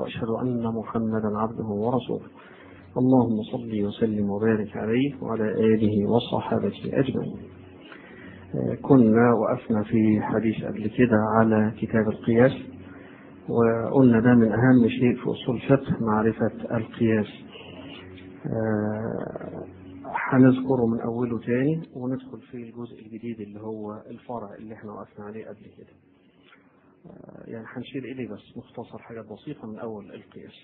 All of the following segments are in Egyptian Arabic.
وأشهد أن محمدا عبده ورسوله اللهم صل وسلم وبارك عليه وعلى آله وصحابته أجمعين كنا وقفنا في حديث قبل كده على كتاب القياس وقلنا ده من أهم شيء في أصول الفقه معرفة القياس هنذكره من أوله تاني وندخل في الجزء الجديد اللي هو الفرع اللي احنا وقفنا عليه قبل كده يعني هنشير إليه بس مختصر حاجات بسيطة من أول القياس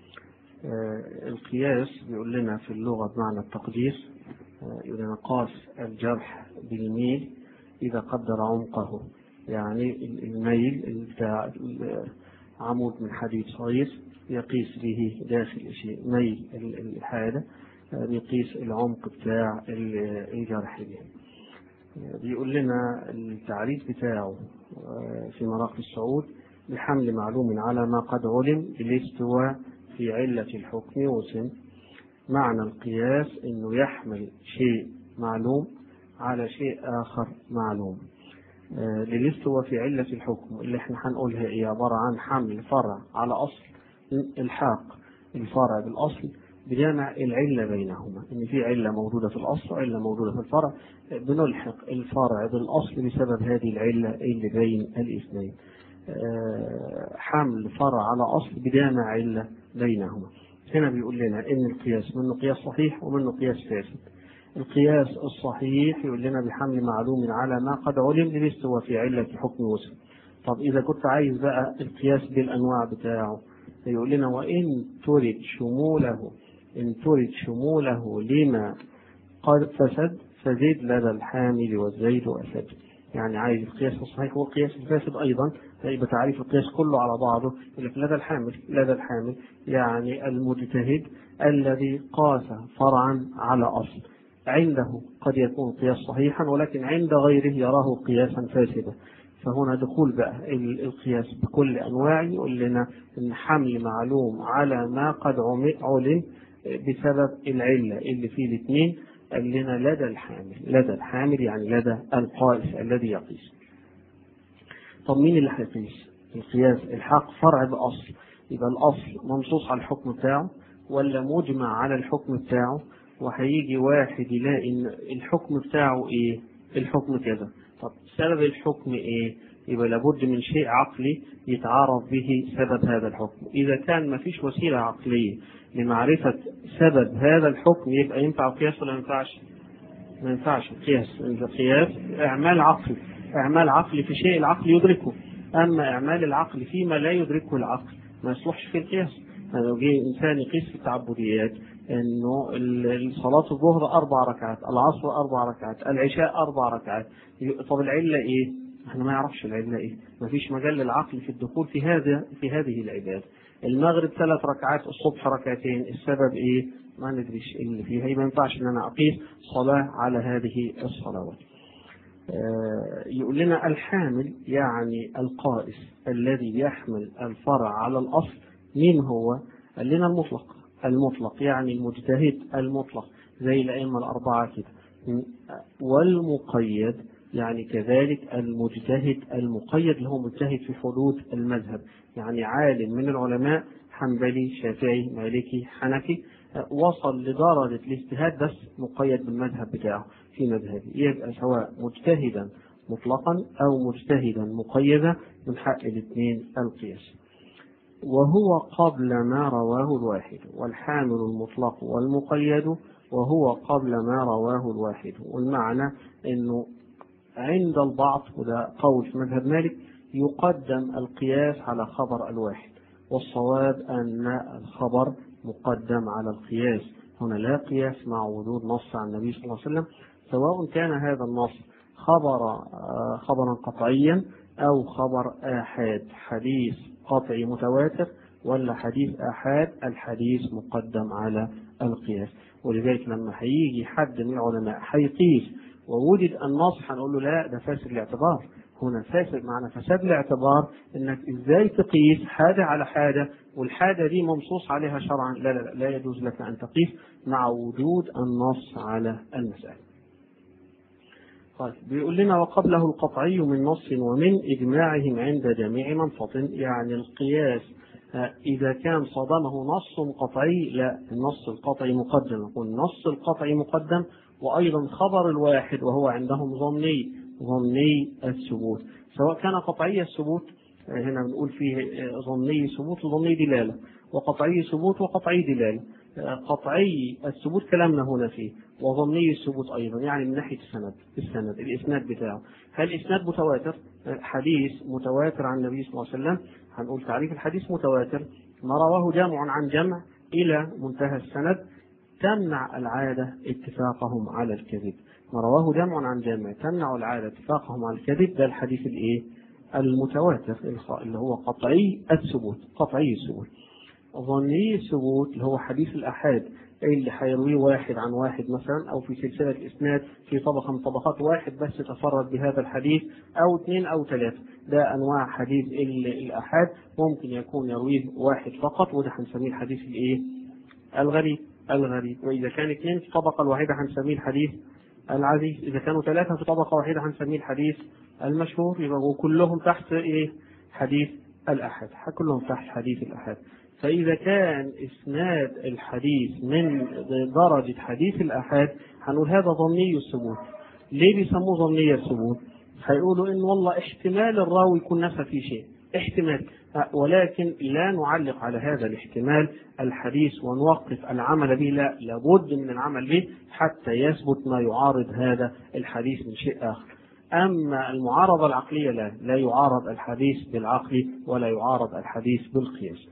القياس بيقول لنا في اللغة بمعنى التقدير يقول لنا قاس الجرح بالميل إذا قدر عمقه يعني الميل بتاع عمود من حديد صغير يقيس به داخل شيء ميل الحالة بيقيس العمق بتاع الجرح به بيقول لنا التعريف بتاعه في مراقي الصعود بحمل معلوم على ما قد علم بالاستواء في علة الحكم وسن معنى القياس انه يحمل شيء معلوم على شيء اخر معلوم آه للاستواء في علة الحكم اللي احنا هنقولها ايه عبارة عن حمل فرع على اصل الحاق الفرع بالاصل بجمع العلة بينهما ان في علة موجودة في الاصل وعلة موجودة في الفرع بنلحق الفرع بالاصل بسبب هذه العلة اللي بين الاثنين آه حمل فرع على اصل بجمع علة بينهما هنا بيقول لنا ان القياس منه قياس صحيح ومنه قياس فاسد القياس الصحيح يقول لنا بحمل معلوم على ما قد علم للاستواء في علة حكم وسم طب إذا كنت عايز بقى القياس بالأنواع بتاعه يقول لنا وإن ترد شموله إن ترد شموله لما قد فسد فزد لدى الحامل والزيد أسد يعني عايز القياس الصحيح والقياس الفاسد أيضا يبقى تعريف القياس كله على بعضه يقول لك لدى الحامل لدى الحامل يعني المجتهد الذي قاس فرعا على أصل عنده قد يكون قياس صحيحا ولكن عند غيره يراه قياسا فاسدا فهنا دخول بقى القياس بكل أنواعه يقول لنا أن حمل معلوم على ما قد علم بسبب العلة اللي فيه الاثنين قال لنا لدى الحامل لدى الحامل يعني لدى القائس الذي يقيس طب مين اللي هيقيس القياس الحق فرع بأصل يبقى الأصل منصوص على الحكم بتاعه ولا مجمع على الحكم بتاعه وهيجي واحد يلاقي ان الحكم بتاعه ايه الحكم كذا طب سبب الحكم ايه يبقى لابد من شيء عقلي يتعارف به سبب هذا الحكم اذا كان ما فيش وسيله عقليه لمعرفه سبب هذا الحكم يبقى ينفع القياس ولا ما ينفعش ما ينفعش القياس القياس اعمال عقلي اعمال عقلي في شيء العقل يدركه اما اعمال العقل فيما لا يدركه العقل ما يصلحش في القياس لو جه انسان يقيس في التعبديات انه صلاة الظهر اربع ركعات، العصر اربع ركعات، العشاء اربع ركعات، طب العلة ايه؟ احنا ما يعرفش العلة ايه؟ ما فيش مجال للعقل في الدخول في هذا في هذه العبادة. المغرب ثلاث ركعات، الصبح ركعتين، السبب ايه؟ ما ندريش اللي فيها، ما ينفعش ان انا اقيس صلاة على هذه الصلوات. آه يقول لنا الحامل يعني القائس الذي يحمل الفرع على الاصل مين هو؟ قال لنا المطلق المطلق يعني المجتهد المطلق زي الأئمة الأربعة كده والمقيد يعني كذلك المجتهد المقيد اللي هو مجتهد في حدود المذهب يعني عالم من العلماء حنبلي شافعي مالكي حنفي وصل لدرجة الاجتهاد بس مقيد بالمذهب بتاعه في مذهبه يبقى سواء مجتهدا مطلقا أو مجتهدا مقيدا من حق الاثنين القياس وهو قبل ما رواه الواحد والحامل المطلق والمقيد وهو قبل ما رواه الواحد والمعنى انه عند البعض وده قول في مذهب مالك يقدم القياس على خبر الواحد والصواب ان الخبر مقدم على القياس هنا لا قياس مع وجود نص عن النبي صلى الله عليه وسلم سواء كان هذا النص خبر خبرا قطعيا او خبر احاد حديث قطعي متواتر ولا حديث آحاد الحديث مقدم على القياس ولذلك لما هيجي حد من العلماء هيقيس ووجد النص هنقول له لا ده فاسد الاعتبار هنا فاسد معنى فساد الاعتبار انك ازاي تقيس حاجه على حاجه والحاجه دي منصوص عليها شرعا لا لا لا, لا يجوز لك ان تقيس مع وجود النص على المساله. طيب بيقول لنا وقبله القطعي من نص ومن إجماعهم عند جميع من فطن يعني القياس إذا كان صدمه نص قطعي لا النص القطعي مقدم يقول النص القطعي مقدم وأيضا خبر الواحد وهو عندهم ظني ظني الثبوت سواء كان قطعي الثبوت هنا بنقول فيه ظني ثبوت وظني دلالة وقطعي ثبوت وقطعي دلالة قطعي الثبوت كلامنا هنا فيه وظني الثبوت أيضا يعني من ناحية السند السند الإسناد بتاعه هل إسناد متواتر حديث متواتر عن النبي صلى الله عليه وسلم هنقول تعريف الحديث متواتر ما رواه جمع عن جمع إلى منتهى السند تمنع العادة اتفاقهم على الكذب ما رواه جمع عن جمع تمنع العادة اتفاقهم على الكذب ده الحديث الإيه المتواتر اللي هو قطعي الثبوت قطعي الثبوت ظني الثبوت اللي هو حديث الأحاد أي اللي هيرويه واحد عن واحد مثلا أو في سلسلة إسناد في طبقة من طبقات واحد بس تفرد بهذا الحديث أو اثنين أو ثلاثة ده أنواع حديث الأحاد ممكن يكون يرويه واحد فقط وده هنسميه الحديث الإيه؟ الغريب الغريب وإذا كان اثنين في الطبقة الواحدة هنسميه الحديث العزيز إذا كانوا ثلاثة في طبقة واحدة هنسميه الحديث المشهور يبقى كلهم تحت إيه؟ حديث الأحد كلهم تحت حديث الأحد فإذا كان إسناد الحديث من درجة حديث الأحاد هنقول هذا ظني الثبوت ليه بيسموه ظني الثبوت؟ هيقولوا إن والله احتمال الراوي يكون نفى في شيء احتمال ولكن لا نعلق على هذا الاحتمال الحديث ونوقف العمل به لا لابد من العمل به حتى يثبت ما يعارض هذا الحديث من شيء آخر أما المعارضة العقلية لا لا يعارض الحديث بالعقل ولا يعارض الحديث بالقياس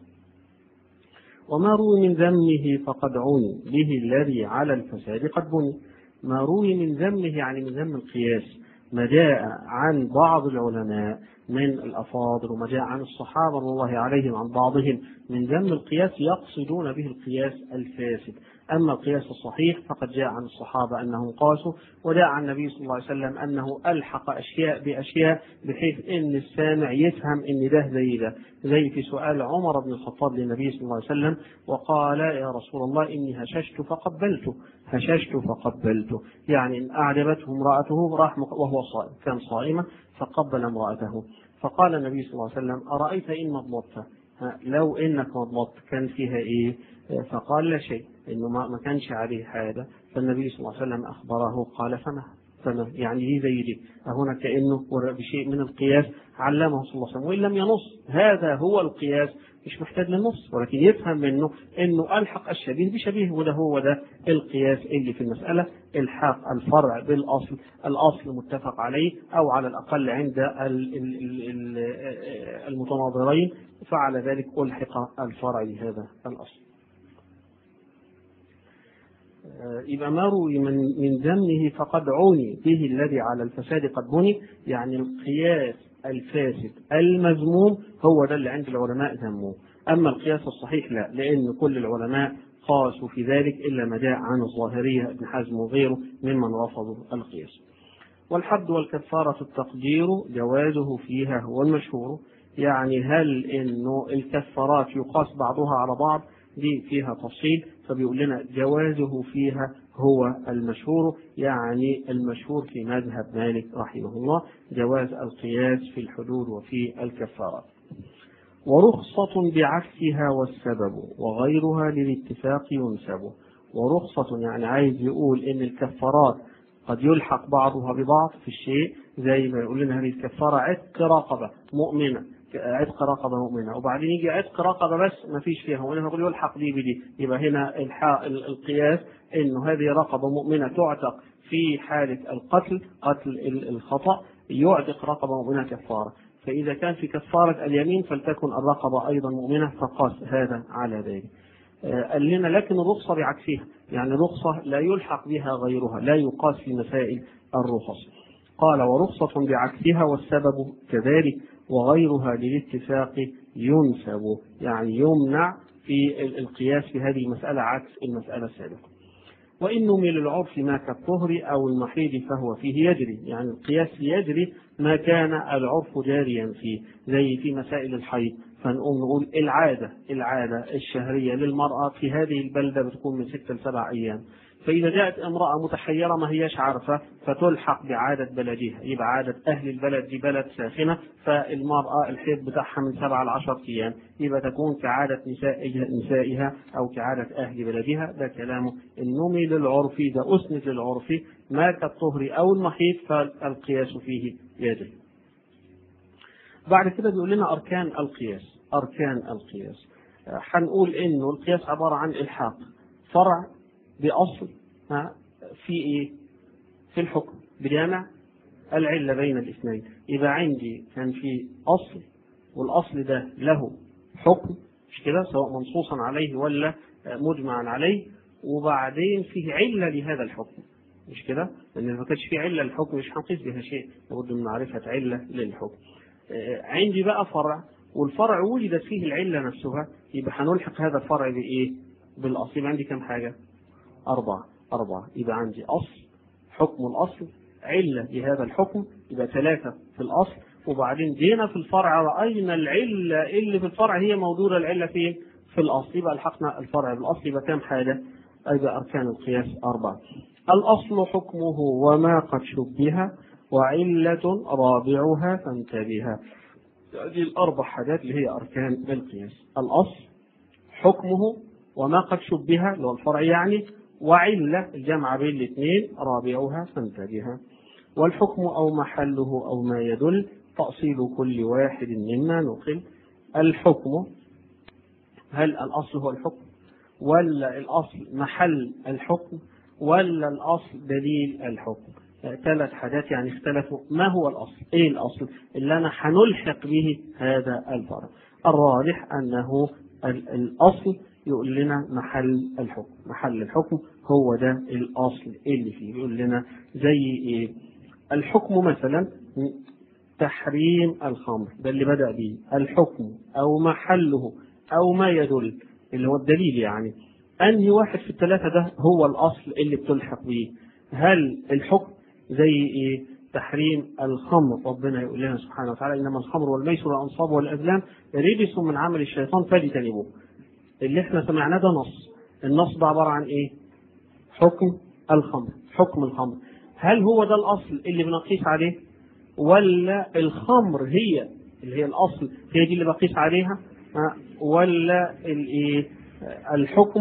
وما روي من ذمه فقد عني به الذي على الفساد قد بني ما روي من ذمه يعني من ذم القياس ما جاء عن بعض العلماء من الأفاضل وما جاء عن الصحابة رضي الله عليهم عن بعضهم من ذم القياس يقصدون به القياس الفاسد أما القياس الصحيح فقد جاء عن الصحابة أنهم قاسوا وجاء عن النبي صلى الله عليه وسلم أنه ألحق أشياء بأشياء بحيث أن السامع يفهم أن ده زي ده زي في سؤال عمر بن الخطاب للنبي صلى الله عليه وسلم وقال يا رسول الله إني هششت فقبلته هششت فقبلته يعني إن أعجبته امرأته راح وهو صائم كان صائما فقبل امرأته فقال النبي صلى الله عليه وسلم أرأيت إن مضبطت لو إنك مضبطت كان فيها إيه فقال لا شيء انه ما كانش عليه حاجه فالنبي صلى الله عليه وسلم اخبره قال فما فما يعني دي زي دي هنا كانه بشيء من القياس علمه صلى الله عليه وسلم وان لم ينص هذا هو القياس مش محتاج للنص ولكن يفهم منه انه الحق الشبيه بشبيه وده هو ده القياس اللي في المساله الحاق الفرع بالاصل الاصل متفق عليه او على الاقل عند المتناظرين فعل ذلك الحق الفرع بهذا الاصل يبقى ما روي من من ذمه فقد عني به الذي على الفساد قد بني يعني القياس الفاسد المذموم هو ده اللي عند العلماء ذموه اما القياس الصحيح لا لان كل العلماء قاسوا في ذلك الا ما جاء عن الظاهريه ابن حزم وغيره ممن رفضوا القياس والحد والكفاره التقدير جوازه فيها هو المشهور يعني هل انه الكفارات يقاس بعضها على بعض دي فيها تفصيل فبيقول لنا جوازه فيها هو المشهور يعني المشهور في مذهب مالك رحمه الله جواز القياس في الحدود وفي الكفارات ورخصة بعكسها والسبب وغيرها للاتفاق ينسب ورخصة يعني عايز يقول ان الكفارات قد يلحق بعضها ببعض في الشيء زي ما يقول لنا هذه الكفارة عتق رقبة مؤمنة عتق رقبة مؤمنة وبعدين يجي عتق رقبة بس ما فيش فيها وهنا نقول يلحق دي بدي يبقى هنا القياس انه هذه رقبة مؤمنة تعتق في حالة القتل قتل الخطأ يعتق رقبة مؤمنة كفارة فإذا كان في كفارة اليمين فلتكن الرقبة أيضا مؤمنة فقاس هذا على ذلك قال لنا لكن الرخصة بعكسها يعني رخصة لا يلحق بها غيرها لا يقاس في مسائل الرخص قال ورخصة بعكسها والسبب كذلك وغيرها للاتفاق ينسب يعني يمنع في القياس في هذه المسألة عكس المسألة السابقة وإن نمي للعرف ما كالطهر أو المحيض فهو فيه يجري يعني القياس يجري ما كان العرف جاريا فيه زي في مسائل الحيض فنقوم نقول العادة العادة الشهرية للمرأة في هذه البلدة بتكون من ستة لسبع أيام فإذا جاءت امرأة متحيرة ما هياش عارفة فتلحق بعادة بلدها يبقى عادة أهل البلد دي بلد ساخنة فالمرأة الحيض بتاعها من سبعة لعشر أيام يبقى تكون كعادة نسائها, نسائها أو كعادة أهل بلدها ده كلامه النمي للعرفي ده أسند للعرفي ما كالطهر أو المحيط فالقياس فيه يجب بعد كده بيقول لنا أركان القياس أركان القياس هنقول إنه القياس عبارة عن إلحاق فرع بأصل في إيه؟ في الحكم بجامع العلة بين الاثنين يبقى عندي كان في أصل والأصل ده له حكم مش كده سواء منصوصا عليه ولا مجمعا عليه وبعدين فيه علة لهذا الحكم مش كده؟ لأن ما كانش فيه علة للحكم مش هنقيس بها شيء لابد من معرفة علة للحكم. عندي بقى فرع والفرع وجدت فيه العلة نفسها يبقى هنلحق هذا الفرع بإيه؟ بالأصل يبقى عندي كم حاجة؟ أربعة أربعة يبقى عندي أصل حكم الأصل علة لهذا الحكم يبقى ثلاثة في الأصل وبعدين جينا في الفرع رأينا العلة اللي في الفرع هي موجودة العلة فين؟ في الأصل يبقى الحقنا الفرع بالأصل يبقى كام حاجة؟ يبقى أركان القياس أربعة الأصل حكمه وما قد شبه وعلة رابعها فانتبها هذه الأربع حاجات اللي هي أركان القياس الأصل حكمه وما قد شبه اللي هو الفرع يعني وعلة الجمع بين الاثنين رابعها فانتبها والحكم أو محله أو ما يدل تأصيل كل واحد مما نقل الحكم هل الأصل هو الحكم ولا الأصل محل الحكم ولا الأصل دليل الحكم ثلاث حاجات يعني اختلفوا ما هو الأصل إيه الأصل اللي أنا هنلحق به هذا الفرع الراجح أنه الأصل يقول لنا محل الحكم محل الحكم هو ده الأصل اللي فيه يقول لنا زي إيه الحكم مثلا تحريم الخمر ده اللي بدأ به الحكم أو محله أو ما يدل اللي هو الدليل يعني أنهي واحد في الثلاثة ده هو الأصل اللي بتلحق به هل الحكم زي إيه تحريم الخمر ربنا يقول لنا سبحانه وتعالى إنما الخمر والميسر والأنصاب والأزلام رجس من عمل الشيطان فاجتنبوه اللي احنا سمعناه ده نص النص ده عبارة عن إيه حكم الخمر حكم الخمر هل هو ده الأصل اللي بنقيس عليه ولا الخمر هي اللي هي الأصل هي دي اللي بقيس عليها ولا الايه الحكم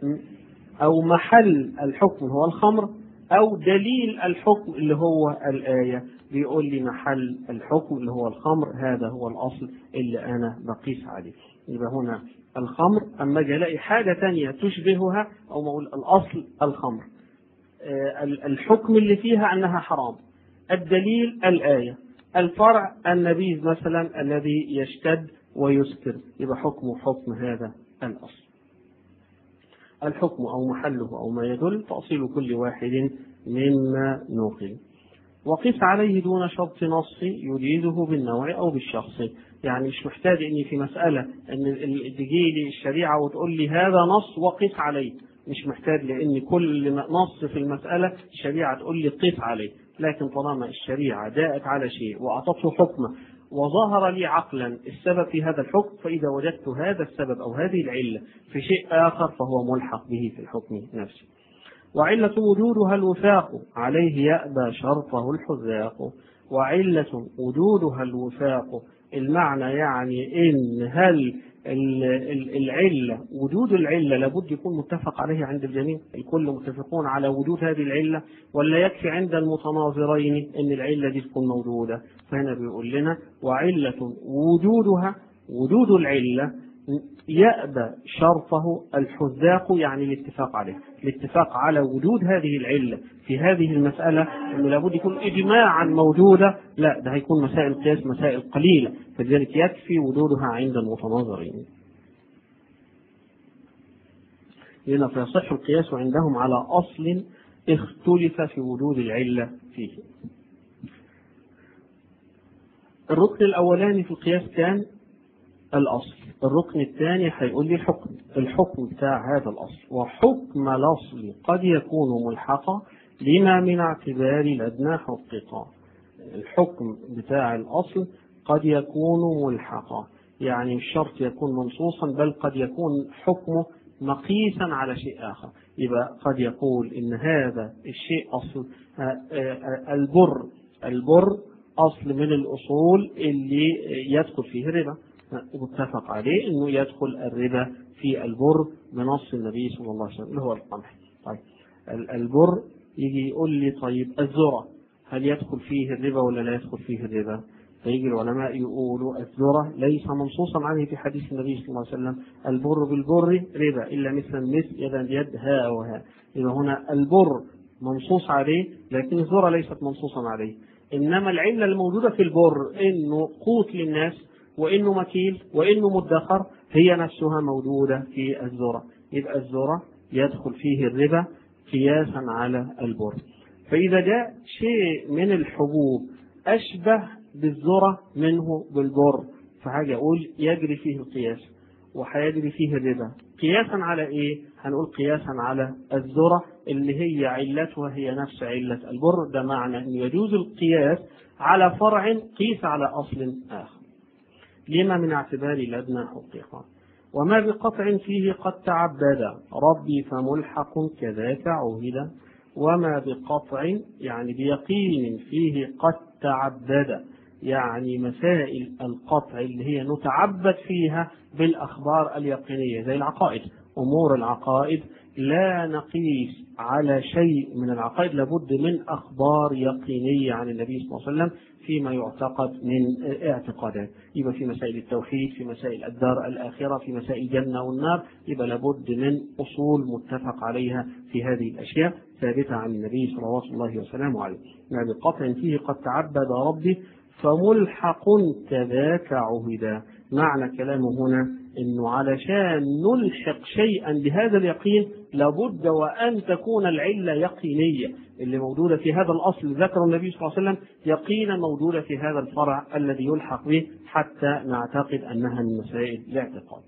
او محل الحكم هو الخمر او دليل الحكم اللي هو الايه بيقول لي محل الحكم اللي هو الخمر هذا هو الاصل اللي انا بقيس عليه يبقى هنا الخمر اما اجي الاقي حاجه ثانيه تشبهها او ما اقول الاصل الخمر الحكم اللي فيها انها حرام الدليل الايه الفرع النبيذ مثلا الذي يشتد ويسكر يبقى حكمه حكم هذا الأصل الحكم أو محله أو ما يدل تأصيل كل واحد مما نقل وقس عليه دون شرط نص يجيزه بالنوع أو بالشخص يعني مش محتاج إني في مسألة إن تجي لي الشريعة وتقول لي هذا نص وقس عليه مش محتاج لأن كل نص في المسألة الشريعة تقول لي قس عليه لكن طالما الشريعة جاءت على شيء وأعطته حكمه وظهر لي عقلا السبب في هذا الحكم فإذا وجدت هذا السبب أو هذه العلة في شيء آخر فهو ملحق به في الحكم نفسه وعلة وجودها الوفاق عليه يأبى شرطه الحذاق وعلة وجودها الوفاق المعنى يعني إن هل العلة وجود العلة لابد يكون متفق عليه عند الجميع الكل متفقون على وجود هذه العلة ولا يكفي عند المتناظرين ان العلة دي تكون موجودة فهنا بيقول لنا وعلة وجودها وجود العلة يأبى شرطه الحذاق يعني الاتفاق عليه الاتفاق على وجود هذه العلة في هذه المسألة أنه لابد يكون إجماعا موجودة لا ده هيكون مسائل قياس مسائل قليلة فلذلك يكفي وجودها عند المتناظرين لأن فيصح القياس عندهم على أصل اختلف في وجود العلة فيه الركن الأولاني في القياس كان الأصل الركن الثاني هيقول لي الحكم الحكم بتاع هذا الأصل وحكم الأصل قد يكون ملحقا لما من اعتبار الأدنى حققا الحكم بتاع الأصل قد يكون ملحقا يعني مش شرط يكون منصوصا بل قد يكون حكمه مقيسا على شيء آخر يبقى قد يقول إن هذا الشيء أصل البر البر أصل من الأصول اللي يدخل فيه الربا متفق عليه أنه يدخل الربا في البر بنص النبي صلى الله عليه وسلم اللي هو القمح طيب البر يجي يقول لي طيب الذرة هل يدخل فيه الربا ولا لا يدخل فيه الربا؟ فيجي العلماء يقولوا الذرة ليس منصوصا عليه في حديث النبي صلى الله عليه وسلم البر بالبر ربا إلا مثلا مثل يدا بيد ها وها إذا هنا البر منصوص عليه لكن الذرة ليست منصوصا عليه إنما العلة الموجودة في البر إنه قوت للناس وإنه مكيل وإنه مدخر هي نفسها موجودة في الذرة يبقى الذرة يدخل فيه الربا قياسا على البر فإذا جاء شيء من الحبوب أشبه بالذرة منه بالبر فحاجة أقول يجري فيه القياس وهيجري فيه الربا قياسا على إيه؟ هنقول قياسا على الذرة اللي هي علتها هي نفس علة البر ده معنى أن يجوز القياس على فرع قيس على أصل آخر لما من اعتبار الأدنى حقيقة وما بقطع فيه قد تعبد ربي فملحق كذاك عهد وما بقطع يعني بيقين فيه قد تعبد يعني مسائل القطع اللي هي نتعبد فيها بالأخبار اليقينية زي العقائد أمور العقائد لا نقيس على شيء من العقائد لابد من أخبار يقينية عن النبي صلى الله عليه وسلم فيما يعتقد من اعتقادات يبقى في مسائل التوحيد في مسائل الدار الآخرة في مسائل الجنة والنار يبقى لابد من أصول متفق عليها في هذه الأشياء ثابتة عن النبي صلوات الله وسلامه عليه ما بقطع فيه قد تعبد ربي فملحق كذاك عهدا معنى كلامه هنا انه علشان نلحق شيئا بهذا اليقين لابد وان تكون العله يقينيه اللي موجوده في هذا الاصل ذكر النبي صلى الله عليه وسلم يقينا موجوده في هذا الفرع الذي يلحق به حتى نعتقد انها من مسائل الاعتقاد.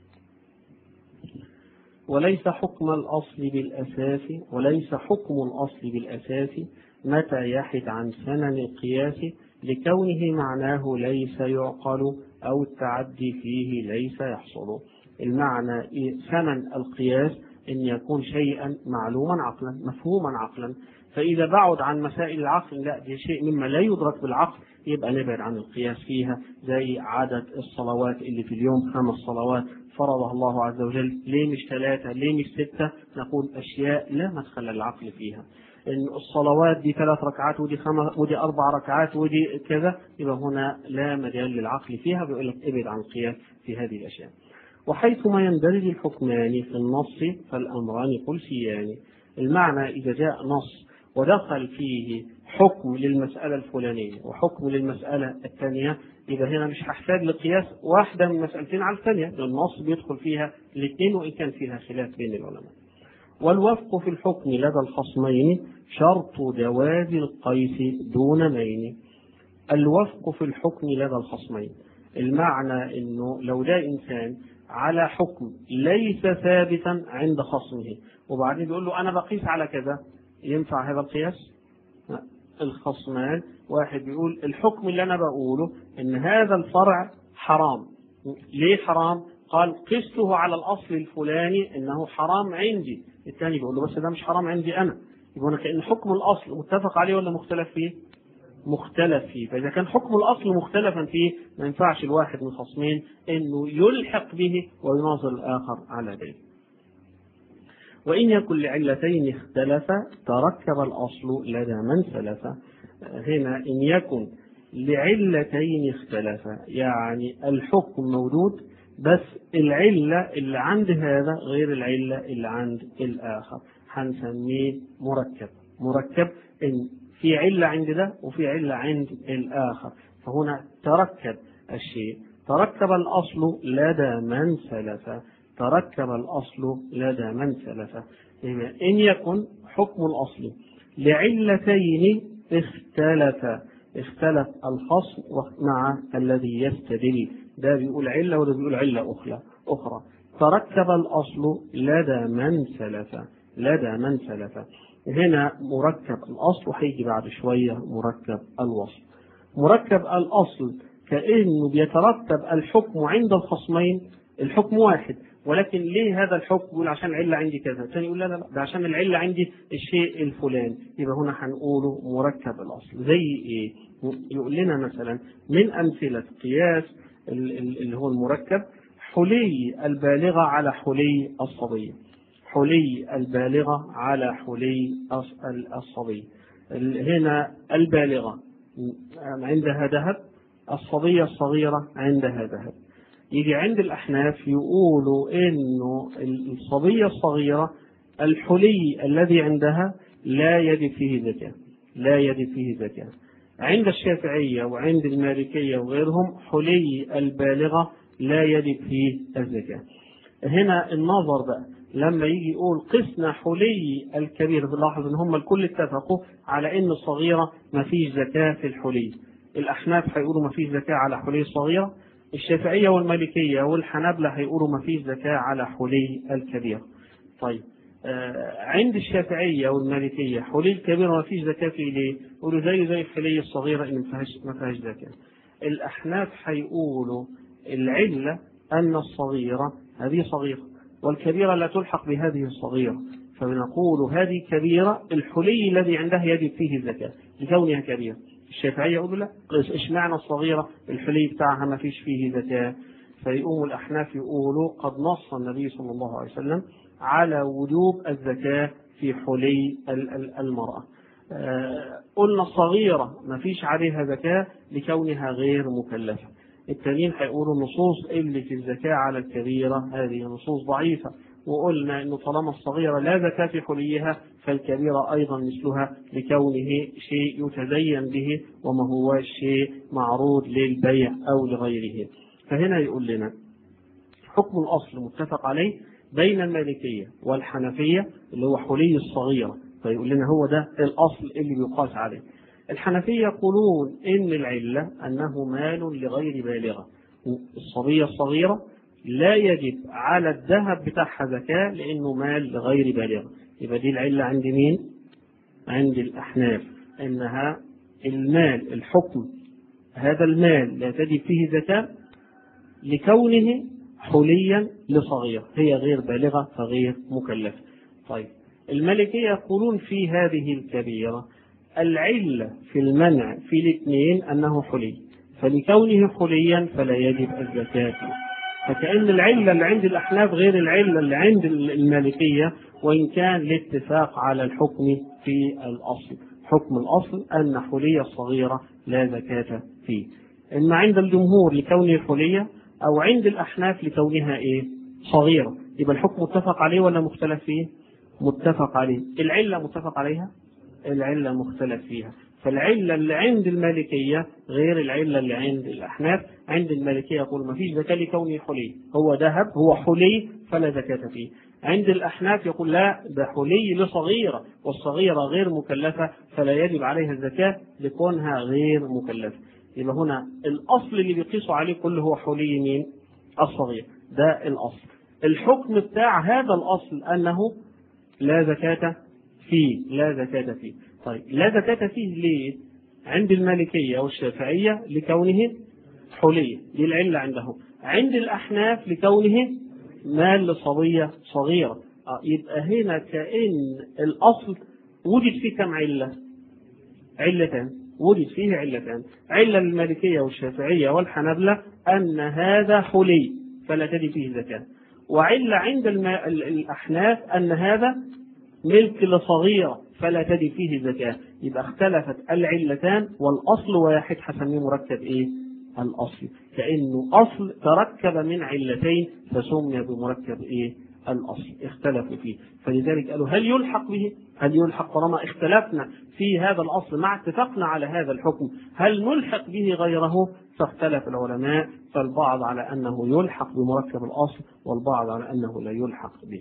وليس حكم الاصل بالاساس وليس حكم الاصل بالاساس متى يحد عن سنن القياس لكونه معناه ليس يعقل أو التعدي فيه ليس يحصل المعنى ثمن القياس أن يكون شيئا معلوما عقلا مفهوما عقلا فإذا بعد عن مسائل العقل لا دي شيء مما لا يدرك بالعقل يبقى نبعد عن القياس فيها زي عدد الصلوات اللي في اليوم خمس صلوات فرضها الله عز وجل ليه مش ثلاثة ليه مش ستة نقول أشياء لا مدخل للعقل فيها ان الصلوات دي ثلاث ركعات ودي خمس ودي اربع ركعات ودي كذا يبقى هنا لا مجال للعقل فيها بيقول لك ابعد عن القياس في هذه الاشياء. وحيثما يندرج الحكمان في النص فالامران قلسيان. المعنى اذا جاء نص ودخل فيه حكم للمسألة الفلانية وحكم للمسألة الثانية يبقى هنا مش هحتاج لقياس واحدة من المسألتين على الثانية النص بيدخل فيها الاثنين وإن كان فيها خلاف بين العلماء والوفق في الحكم لدى الخصمين شرط جواز القيس دون مين الوفق في الحكم لدى الخصمين المعنى انه لو جاء انسان على حكم ليس ثابتا عند خصمه وبعدين بيقول له انا بقيس على كذا ينفع هذا القياس؟ الخصمان واحد بيقول الحكم اللي انا بقوله ان هذا الفرع حرام ليه حرام؟ قال قسته على الاصل الفلاني انه حرام عندي الثاني بيقول له بس ده مش حرام عندي انا يبقى كان حكم الاصل متفق عليه ولا مختلف فيه؟ مختلف فيه فاذا كان حكم الاصل مختلفا فيه ما ينفعش الواحد من الخصمين انه يلحق به ويناظر الاخر على ذلك وإن يكن لعلتين اختلفا تركب الأصل لدى من سلف هنا إن يكن لعلتين اختلفا يعني الحكم موجود بس العلة اللي عند هذا غير العلة اللي عند الآخر هنسميه مركب مركب إن في علة عند ده وفي علة عند الآخر فهنا تركب الشيء تركب الأصل لدى من سلف تركب الأصل لدى من سلف إن يكن حكم الأصل لعلتين اختلف اختلف الخصم مع الذي يستدل ده بيقول علة وده بيقول علة أخرى أخرى تركب الأصل لدى من سلف لدى من سلف هنا مركب الأصل وهيجي بعد شوية مركب الوصل مركب الأصل كأنه بيترتب الحكم عند الخصمين الحكم واحد ولكن ليه هذا الحكم يقول عشان العلة عندي كذا الثاني يقول لا لا لا ده عشان العلة عندي الشيء الفلاني يبقى هنا هنقوله مركب الأصل زي إيه يقول لنا مثلا من أمثلة قياس اللي هو المركب حلي البالغة على حلي الصبي حلي البالغة على حلي الصبي هنا البالغة عندها ذهب الصبية الصغيرة عندها ذهب يجي عند الأحناف يقولوا إنه الصبية الصغيرة الحلي الذي عندها لا يجب فيه زكاة لا يجب فيه زكاة عند الشافعية وعند المالكية وغيرهم حلي البالغة لا يجب فيه الزكاة هنا النظر بقى لما يجي يقول قسنا حلي الكبير بنلاحظ ان هم الكل اتفقوا على ان الصغيرة ما فيش زكاة في الحلي الاحناف هيقولوا ما فيش زكاة على حلي الصغيرة الشافعية والمالكية والحنابلة هيقولوا ما فيش زكاة على حلي الكبير طيب آه عند الشافعية والمالكية حلي الكبير ما فيش زكاة فيه ليه؟ يقولوا زيه زي الحلي الصغيرة إن ما فيهاش ما فيهاش زكاة. الأحناف هيقولوا العلة أن الصغيرة هذه صغيرة والكبيرة لا تلحق بهذه الصغيرة فبنقول هذه كبيرة الحلي الذي عندها يجب فيه الزكاة لكونها كبيرة الشافعية يقولوا لا اشمعنى الصغيرة الحلي بتاعها ما فيش فيه زكاة فيقوم الأحناف يقولوا قد نص النبي صلى الله عليه وسلم على وجوب الزكاة في حلي المرأة قلنا الصغيرة ما فيش عليها زكاة لكونها غير مكلفة التانيين هيقولوا النصوص اللي في الزكاة على الكبيرة هذه نصوص ضعيفة وقلنا انه طالما الصغيرة لا زكاة في حليها فالكبيرة ايضا مثلها لكونه شيء يتزين به وما هو شيء معروض للبيع او لغيره فهنا يقول لنا حكم الاصل متفق عليه بين المالكية والحنفية اللي هو حلي الصغيرة فيقول لنا هو ده الاصل اللي بيقاس عليه الحنفية يقولون إن العلة أنه مال لغير بالغة الصبية الصغيرة لا يجب على الذهب بتاعها زكاة لأنه مال لغير بالغة يبقى دي العلة عند مين؟ عند الأحناف أنها المال الحكم هذا المال لا تجب فيه زكاة لكونه حليا لصغيرة هي غير بالغة فغير مكلفة طيب الملكية يقولون في هذه الكبيرة العلة في المنع في الاثنين أنه حلي فلكونه حليا فلا يجب الزكاة فكأن العلة اللي عند الأحناف غير العلة اللي عند المالكية وإن كان الاتفاق على الحكم في الأصل حكم الأصل أن حلية الصغيرة لا زكاة فيه إما عند الجمهور لكونه حلية أو عند الأحناف لكونها إيه صغيرة يبقى الحكم متفق عليه ولا مختلف فيه متفق عليه العلة متفق عليها العلة مختلف فيها فالعلة اللي عند المالكية غير العلة اللي عند الأحناف عند المالكية يقول ما فيش زكاة لكونه حلي هو ذهب هو حلي فلا زكاة فيه عند الأحناف يقول لا ده حلي لصغيرة والصغيرة غير مكلفة فلا يجب عليها الزكاة لكونها غير مكلفة يبقى هنا الأصل اللي بيقيسوا عليه كله هو حلي مين؟ الصغير ده الأصل الحكم بتاع هذا الأصل أنه لا زكاة فيه لا زكاة فيه طيب لا زكاة فيه ليه عند المالكية والشافعية لكونه حلية دي العلة عندهم عند الأحناف لكونه مال لصبية صغيرة آه يبقى هنا كأن الأصل وجد فيه كم علة علتان وجد فيه علتان علة المالكية والشافعية والحنبلة أن هذا حلي فلا تجد فيه زكاة وعلة عند الأحناف أن هذا ملك لصغيرة فلا تجد فيه زكاة يبقى اختلفت العلتان والأصل واحد هسميه مركب إيه؟ الأصل كأنه أصل تركب من علتين فسمي بمركب إيه؟ الأصل اختلفوا فيه فلذلك قالوا هل يلحق به؟ هل يلحق طالما اختلفنا في هذا الأصل مع اتفقنا على هذا الحكم هل نلحق به غيره؟ فاختلف العلماء فالبعض على أنه يلحق بمركب الأصل والبعض على أنه لا يلحق به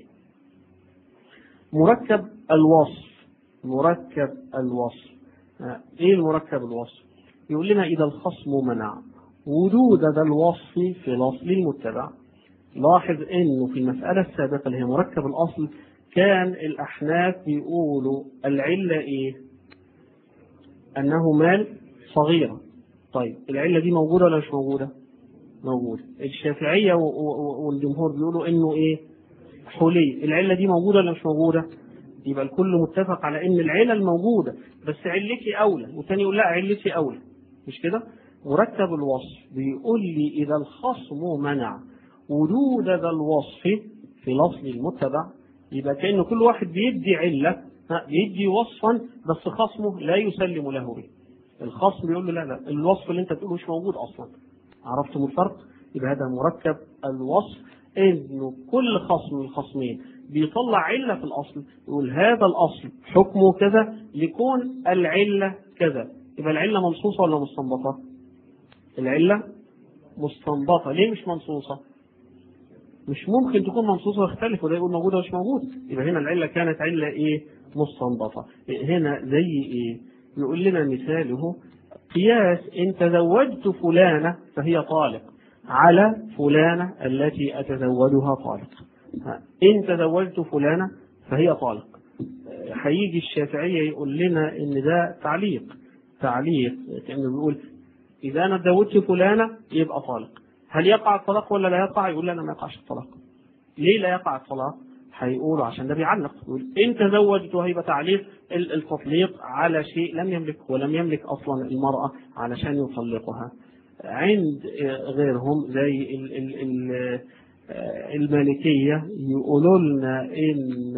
مركب الوصف مركب الوصف ايه المركب الوصف يقول لنا اذا الخصم منع وجود ذا الوصف في الاصل المتبع لاحظ انه في المسألة السابقة اللي هي مركب الاصل كان الاحناف بيقولوا العلة ايه انه مال صغيرة طيب العلة دي موجودة ولا مش موجودة؟ موجودة الشافعية والجمهور بيقولوا إنه إيه؟ حلي العلة دي موجودة ولا مش موجودة؟ يبقى الكل متفق على إن العلل موجودة بس علتي أولى والتاني يقول لا علتي أولى مش كده؟ مرتب الوصف بيقول لي إذا الخصم منع وجود ذا الوصف في الأصل المتبع يبقى كأن كل واحد بيدي علة بيدي وصفا بس خصمه لا يسلم له به الخصم بيقول له لا لا الوصف اللي انت بتقوله مش موجود اصلا عرفتم الفرق يبقى هذا مركب الوصف انه كل خصم من الخصمين بيطلع علة في الأصل يقول هذا الأصل حكمه كذا لكون العلة كذا يبقى العلة منصوصة ولا مستنبطة؟ العلة مستنبطة ليه مش منصوصة؟ مش ممكن تكون منصوصة ويختلف وده يقول موجودة مش موجود يبقى هنا العلة كانت علة إيه؟ مستنبطة هنا زي إيه؟ يقول لنا مثاله قياس إن تزوجت فلانة فهي طالق على فلانة التي أتزوجها طالق إن تزوجت فلانة فهي طالق هيجي الشافعية يقول لنا إن ده تعليق تعليق كأنه بيقول إذا أنا تزوجت فلانة يبقى طالق هل يقع الطلاق ولا لا يقع؟ يقول لنا ما يقعش الطلاق ليه لا يقع الطلاق؟ هيقولوا عشان ده بيعلق يقول إن تزوجت وهيبقى تعليق التطليق على شيء لم يملك ولم يملك أصلا المرأة علشان يطلقها عند غيرهم زي ال ال ال المالكية يقولوا لنا إن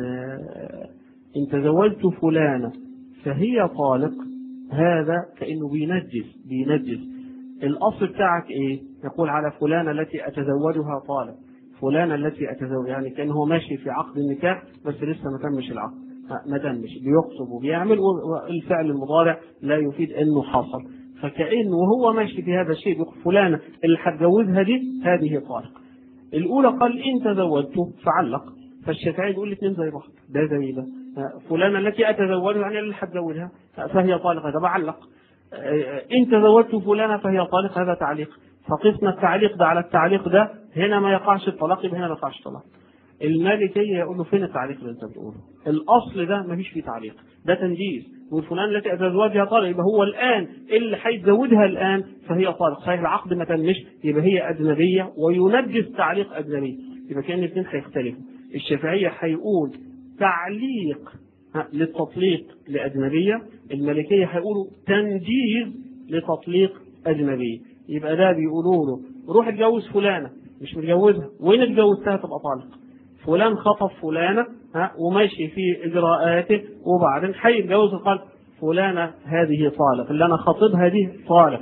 إن تزوجت فلانة فهي طالق هذا كأنه بينجز بينجز الأصل بتاعك إيه؟ يقول على فلانة التي أتزوجها طالق فلانة التي أتزوج يعني كان هو ماشي في عقد النكاح بس لسه ما تمش العقد ما تمش بيخطب وبيعمل والفعل المضارع لا يفيد انه حصل فكأنه وهو ماشي في هذا الشيء بيقول فلانة اللي هتجوزها دي هذه طارق الأولى قال إن تزوجته فعلق فالشافعي بيقول الاثنين زي بعض ده زي ده فلانة التي أتزوجها يعني اللي هتزوجها فهي طالق هذا بعلق إن تزوجت فلانة فهي طالق هذا تعليق فقسنا التعليق ده على التعليق ده هنا ما يقعش الطلاق يبقى هنا ما يقعش الطلاق المالكية يقول له فين التعليق اللي انت بتقوله الأصل ده ما فيش فيه تعليق ده تنجيز والفلان التي أتزوجها طالق يبقى هو الآن اللي هيتزوجها الآن فهي طالق صحيح العقد ما تمش يبقى هي أجنبية وينجز تعليق أجنبي يبقى كان الاثنين هيختلفوا الشافعية هيقول تعليق للتطليق لأجنبية المالكية هيقولوا تنجيز لتطليق أجنبية يبقى ده بيقولوا له روح اتجوز فلانة مش متجوزها وين اتجوزتها تبقى طالق فلان خطف فلانة ها وماشي في إجراءاته وبعدين هيتجوز قال فلانة هذه طالق اللي أنا خاطبها دي طالق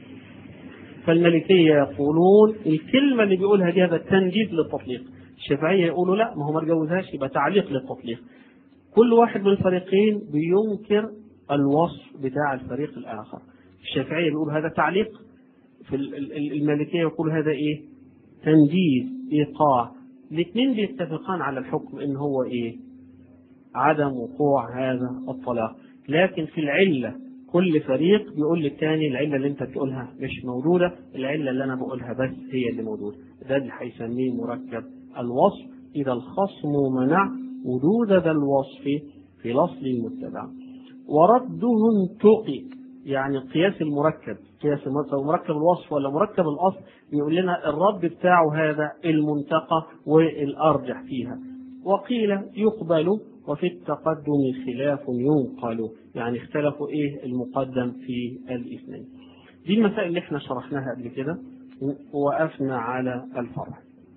فالملكية يقولون الكلمة اللي بيقولها دي هذا التنجيز للتطليق الشافعية يقولوا لا ما هو ما اتجوزهاش يبقى تعليق للتطليق كل واحد من الفريقين بينكر الوصف بتاع الفريق الآخر الشافعية بيقول هذا تعليق في المالكية يقول هذا إيه تنجيز إيقاع الاثنين بيتفقان على الحكم إن هو إيه عدم وقوع هذا الطلاق لكن في العلة كل فريق بيقول للتاني العلة اللي انت بتقولها مش موجودة العلة اللي انا بقولها بس هي اللي موجودة ده اللي هيسميه مركب الوصف إذا الخصم منع وجود ذا الوصف في الأصل المتبع ورده انتقي يعني قياس المركب قياس مركب الوصف ولا مركب الأصل بيقول لنا الرد بتاعه هذا المنتقى والأرجح فيها وقيل يقبل وفي التقدم خلاف ينقل يعني اختلفوا ايه المقدم في الاثنين دي المسائل اللي احنا شرحناها قبل كده ووقفنا على الفرع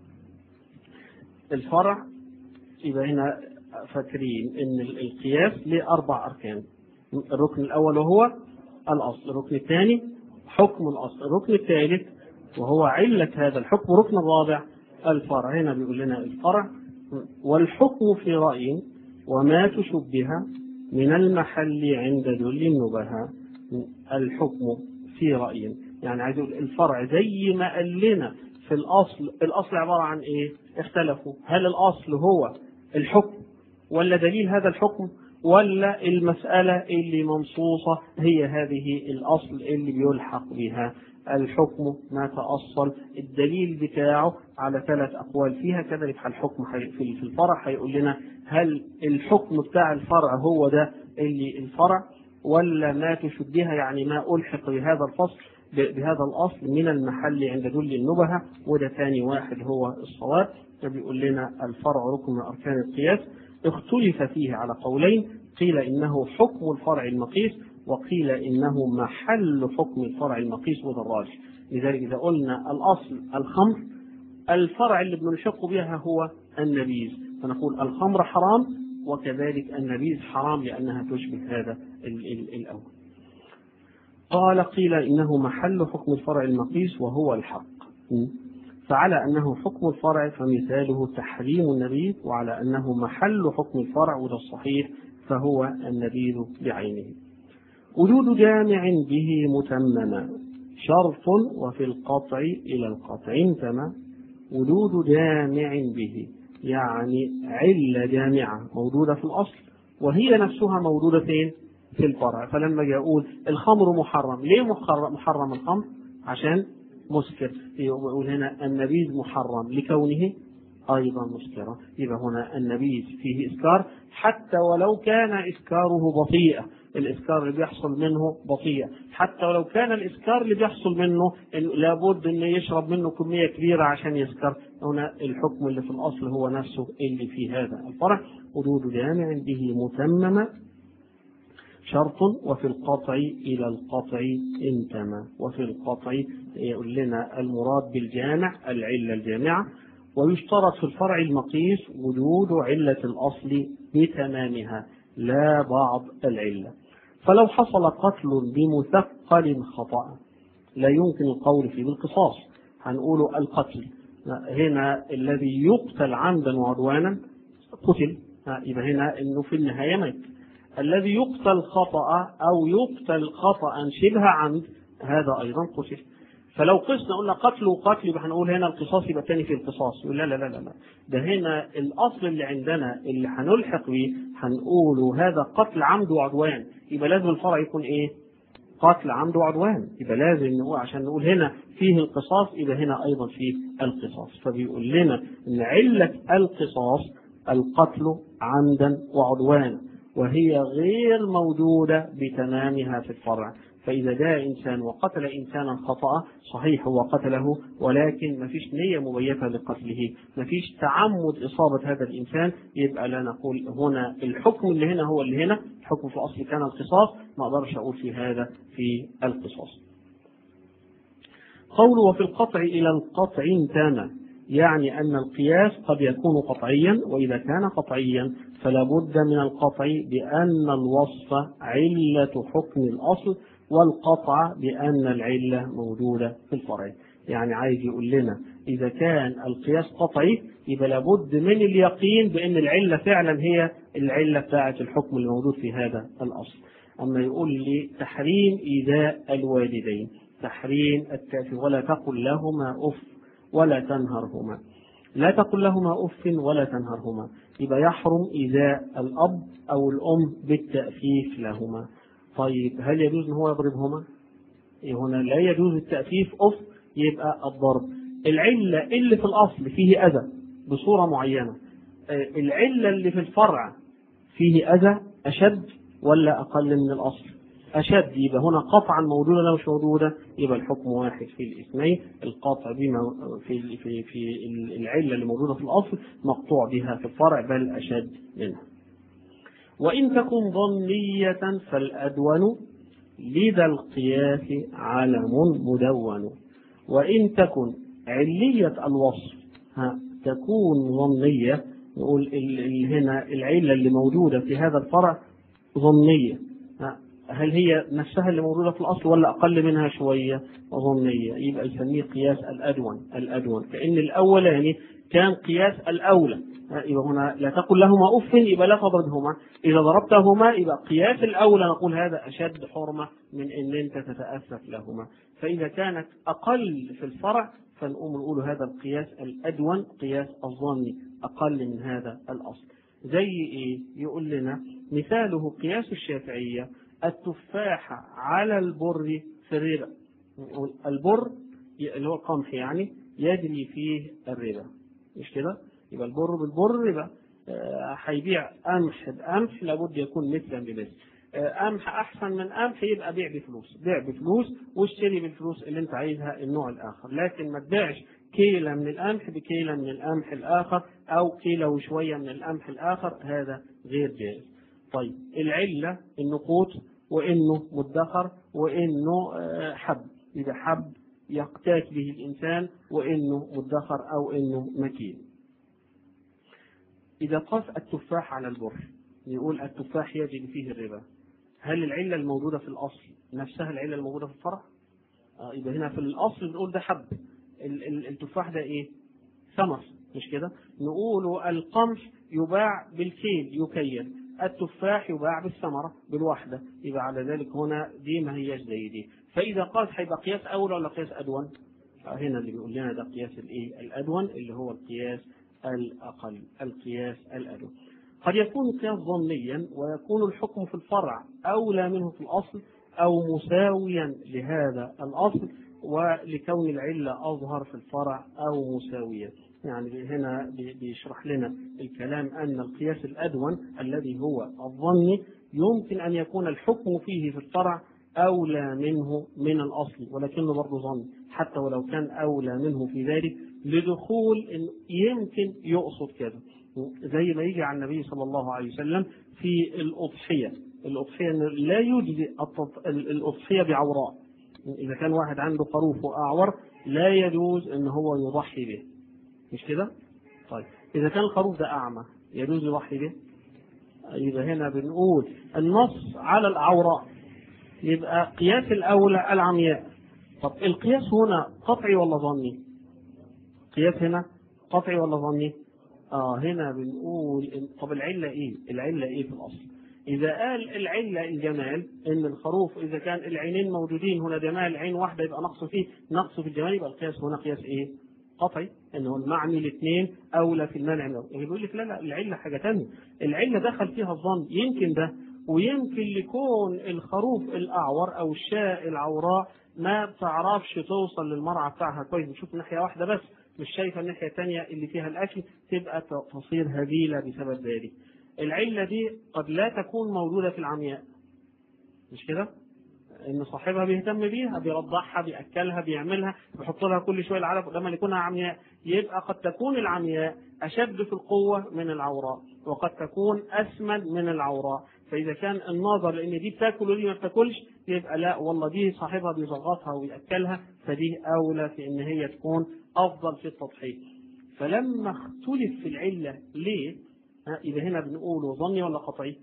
الفرع يبقى هنا فاكرين ان القياس له اربع اركان الركن الاول وهو الاصل الركن الثاني حكم الاصل الركن الثالث وهو علة هذا الحكم الركن الرابع الفرع هنا بيقول لنا الفرع والحكم في رأي وما تشبه من المحل عند ذل النبهة الحكم في رأي يعني عايز يقول الفرع زي ما قال لنا في الأصل الأصل عبارة عن إيه؟ اختلفوا هل الأصل هو الحكم ولا دليل هذا الحكم ولا المسألة اللي منصوصة هي هذه الأصل اللي بيلحق بها الحكم ما تأصل الدليل بتاعه على ثلاث أقوال فيها كذلك الحكم في الفرع هيقول لنا هل الحكم بتاع الفرع هو ده اللي الفرع ولا ما تشبهها يعني ما ألحق بهذا الفصل بهذا الأصل من المحل عند دل النبهة وده ثاني واحد هو الصواب فبيقول لنا الفرع ركن من أركان القياس اختلف فيه على قولين قيل إنه حكم الفرع المقيس وقيل إنه محل حكم الفرع المقيس وده الراجح لذلك إذا قلنا الأصل الخمر الفرع اللي بنلحق بها هو النبيذ فنقول الخمر حرام وكذلك النبيذ حرام لأنها تشبه هذا ال ال الأول قال قيل إنه محل حكم الفرع المقيس وهو الحق فعلى أنه حكم الفرع فمثاله تحريم النبيذ وعلى أنه محل حكم الفرع وده الصحيح فهو النبيذ بعينه وجود جامع به متمما شرط وفي القطع إلى القطع انتمى وجود جامع به يعني علة جامعة موجودة في الأصل وهي نفسها موجودة فين؟ في الفرع فلما اجي اقول الخمر محرم ليه محرم الخمر؟ عشان مسكر يقول هنا النبيذ محرم لكونه أيضا مسكرا يبقى هنا النبيذ فيه إسكار حتى ولو كان إسكاره بطيئا الإسكار اللي بيحصل منه بطيء حتى ولو كان الإسكار اللي بيحصل منه لابد أنه يشرب منه كمية كبيرة عشان يسكر هنا الحكم اللي في الأصل هو نفسه اللي في هذا الفرع وجود جامع به متمم شرط وفي القطع إلى القطع انتمى وفي القطع يقول لنا المراد بالجامع العلة الجامعة ويشترط في الفرع المقيس وجود علة الأصل بتمامها لا بعض العلة فلو حصل قتل بمثقل خطأ لا يمكن القول فيه بالقصاص هنقول القتل هنا الذي يقتل عمدا وعدوانا قتل يبقى هنا انه في النهايه مات الذي يقتل خطأ او يقتل خطأ شبه عمد هذا ايضا قتل فلو قسنا قلنا قتل وقتل يبقى هنقول هنا القصاص يبقى تاني في القصاص لا لا لا لا ده هنا الاصل اللي عندنا اللي هنلحق بيه هنقول هذا قتل عمد وعدوان يبقى لازم الفرع يكون ايه؟ قتل عمد وعدوان يبقى لازم نقول عشان نقول هنا فيه القصاص يبقى هنا ايضا فيه القصاص فبيقول لنا ان عله القصاص القتل عمدا وعدوانا وهي غير موجوده بتمامها في الفرع فإذا جاء إنسان وقتل إنسانا خطأ صحيح هو قتله ولكن ما فيش نية مبيتة لقتله ما فيش تعمد إصابة هذا الإنسان يبقى لا نقول هنا الحكم اللي هنا هو اللي هنا الحكم في الأصل كان القصاص ما أقدرش أقول في هذا في القصاص قوله وفي القطع إلى القطع انتمى يعني أن القياس قد يكون قطعيا وإذا كان قطعيا فلا بد من القطع بأن الوصف علة حكم الأصل والقطع بأن العلة موجودة في الفرع يعني عايز يقول لنا إذا كان القياس قطعي يبقى لابد من اليقين بأن العلة فعلا هي العلة بتاعة الحكم الموجود في هذا الأصل أما يقول لي تحريم إيذاء الوالدين تحريم التأثير ولا تقل لهما أف ولا تنهرهما لا تقل لهما أف ولا تنهرهما يبقى يحرم إيذاء الأب أو الأم بالتأفيف لهما طيب هل يجوز ان هو يضربهما؟ هنا لا يجوز التأفيف أف يبقى الضرب. العلة اللي في الأصل فيه أذى بصورة معينة. العلة اللي في الفرع فيه أذى أشد ولا أقل من الأصل؟ أشد يبقى هنا قطعا موجودة لا مش موجودة يبقى الحكم واحد في الاثنين القطع بما في في في العلة اللي موجودة في الأصل مقطوع بها في الفرع بل أشد منها. وإن تكن ظنية فالأدون لذا القياس علم مدون وإن تكن علية الوصف ها تكون ظنية نقول ال ال هنا العلة اللي موجودة في هذا الفرع ظنية ها هل هي نفسها اللي موجودة في الأصل ولا أقل منها شوية ظنية يبقى يسميه قياس الأدون الأدون كأن الأولاني كان قياس الأولى يبقى هنا لا تقل لهما أف يبقى لا تضربهما إذا ضربتهما يبقى قياس الأولى نقول هذا أشد حرمة من أن أنت تتأسف لهما فإذا كانت أقل في الفرع فنقوم نقول هذا القياس الأدون قياس الظني أقل من هذا الأصل زي إيه يقول لنا مثاله قياس الشافعية التفاح على البر في الربا البر اللي هو القمح يعني يجري فيه الربا مش كده يبقى البر بالبر يبقى هيبيع قمح بقمح لابد يكون مثلا بمثل قمح احسن من قمح يبقى بيع بفلوس بيع بفلوس واشتري بالفلوس اللي انت عايزها النوع الاخر لكن ما تبيعش كيلة من القمح بكيلة من القمح الاخر او كيلة وشوية من القمح الاخر هذا غير جائز طيب العلة انه قوت وانه مدخر وانه حب اذا حب يقتات به الانسان وانه مدخر او انه مكين اذا قاس التفاح على البر يقول التفاح يجب فيه الربا هل العلة الموجودة في الأصل نفسها العلة الموجودة في الفرع؟ آه يبقى هنا في الأصل بنقول ده حب التفاح ده إيه؟ ثمر مش كده؟ نقول القمح يباع بالكيل يكيل التفاح يباع بالثمرة بالواحدة يبقى على ذلك هنا دي ما هياش زي دي فإذا قاس هيبقى قياس أولى ولا قياس أدون؟ آه هنا اللي بيقول لنا ده قياس الإيه؟ الأدون اللي هو القياس الأقل القياس الأدون قد يكون القياس ظنيا ويكون الحكم في الفرع أولى منه في الأصل أو مساويا لهذا الأصل ولكون العلة أظهر في الفرع أو مساويا يعني هنا بيشرح لنا الكلام أن القياس الأدون الذي هو الظني يمكن أن يكون الحكم فيه في الفرع أولى منه من الأصل ولكنه برضه ظن حتى ولو كان أولى منه في ذلك لدخول يمكن يقصد كذا زي ما يجي عن النبي صلى الله عليه وسلم في الأضحية الأضحية لا يجزي الأضحية بعوراء إذا كان واحد عنده خروف أعور لا يجوز أن هو يضحي به مش كده؟ طيب إذا كان الخروف ده أعمى يجوز يضحي به؟ يبقى هنا بنقول النص على الأعوراء يبقى قياس الأولى العمياء طب القياس هنا قطعي ولا ظني؟ قياس هنا قطعي ولا ظني؟ اه هنا بنقول طب العله ايه؟ العله ايه في الاصل؟ اذا قال العله الجمال ان الخروف اذا كان العينين موجودين هنا جمال عين واحده يبقى نقص فيه نقص في الجمال يبقى القياس هنا قياس ايه؟ قطعي انه المعني الاثنين اولى في المنع من يعني بيقول لك لا لا العله حاجه ثانيه العله دخل فيها الظن يمكن ده ويمكن يكون الخروف الاعور او الشاة العوراء ما بتعرفش توصل للمرعى بتاعها كويس بتشوف ناحيه واحده بس مش شايفه الناحيه الثانيه اللي فيها الاكل تبقى تصير هزيله بسبب ذلك. العله دي قد لا تكون موجوده في العمياء. مش كده؟ ان صاحبها بيهتم بيها بيرضعها بياكلها بيعملها بيحط لها كل شويه العلف لما يكونها عمياء يبقى قد تكون العمياء اشد في القوه من العوراء وقد تكون اسمن من العوراء فاذا كان النظر لان دي بتاكل ودي ما بتاكلش يبقى لا والله دي صاحبها بيزغطها وياكلها فدي اولى في ان هي تكون افضل في التضحيه فلما اختلف في العله ليه؟ اذا هنا بنقول ظني ولا قطعي؟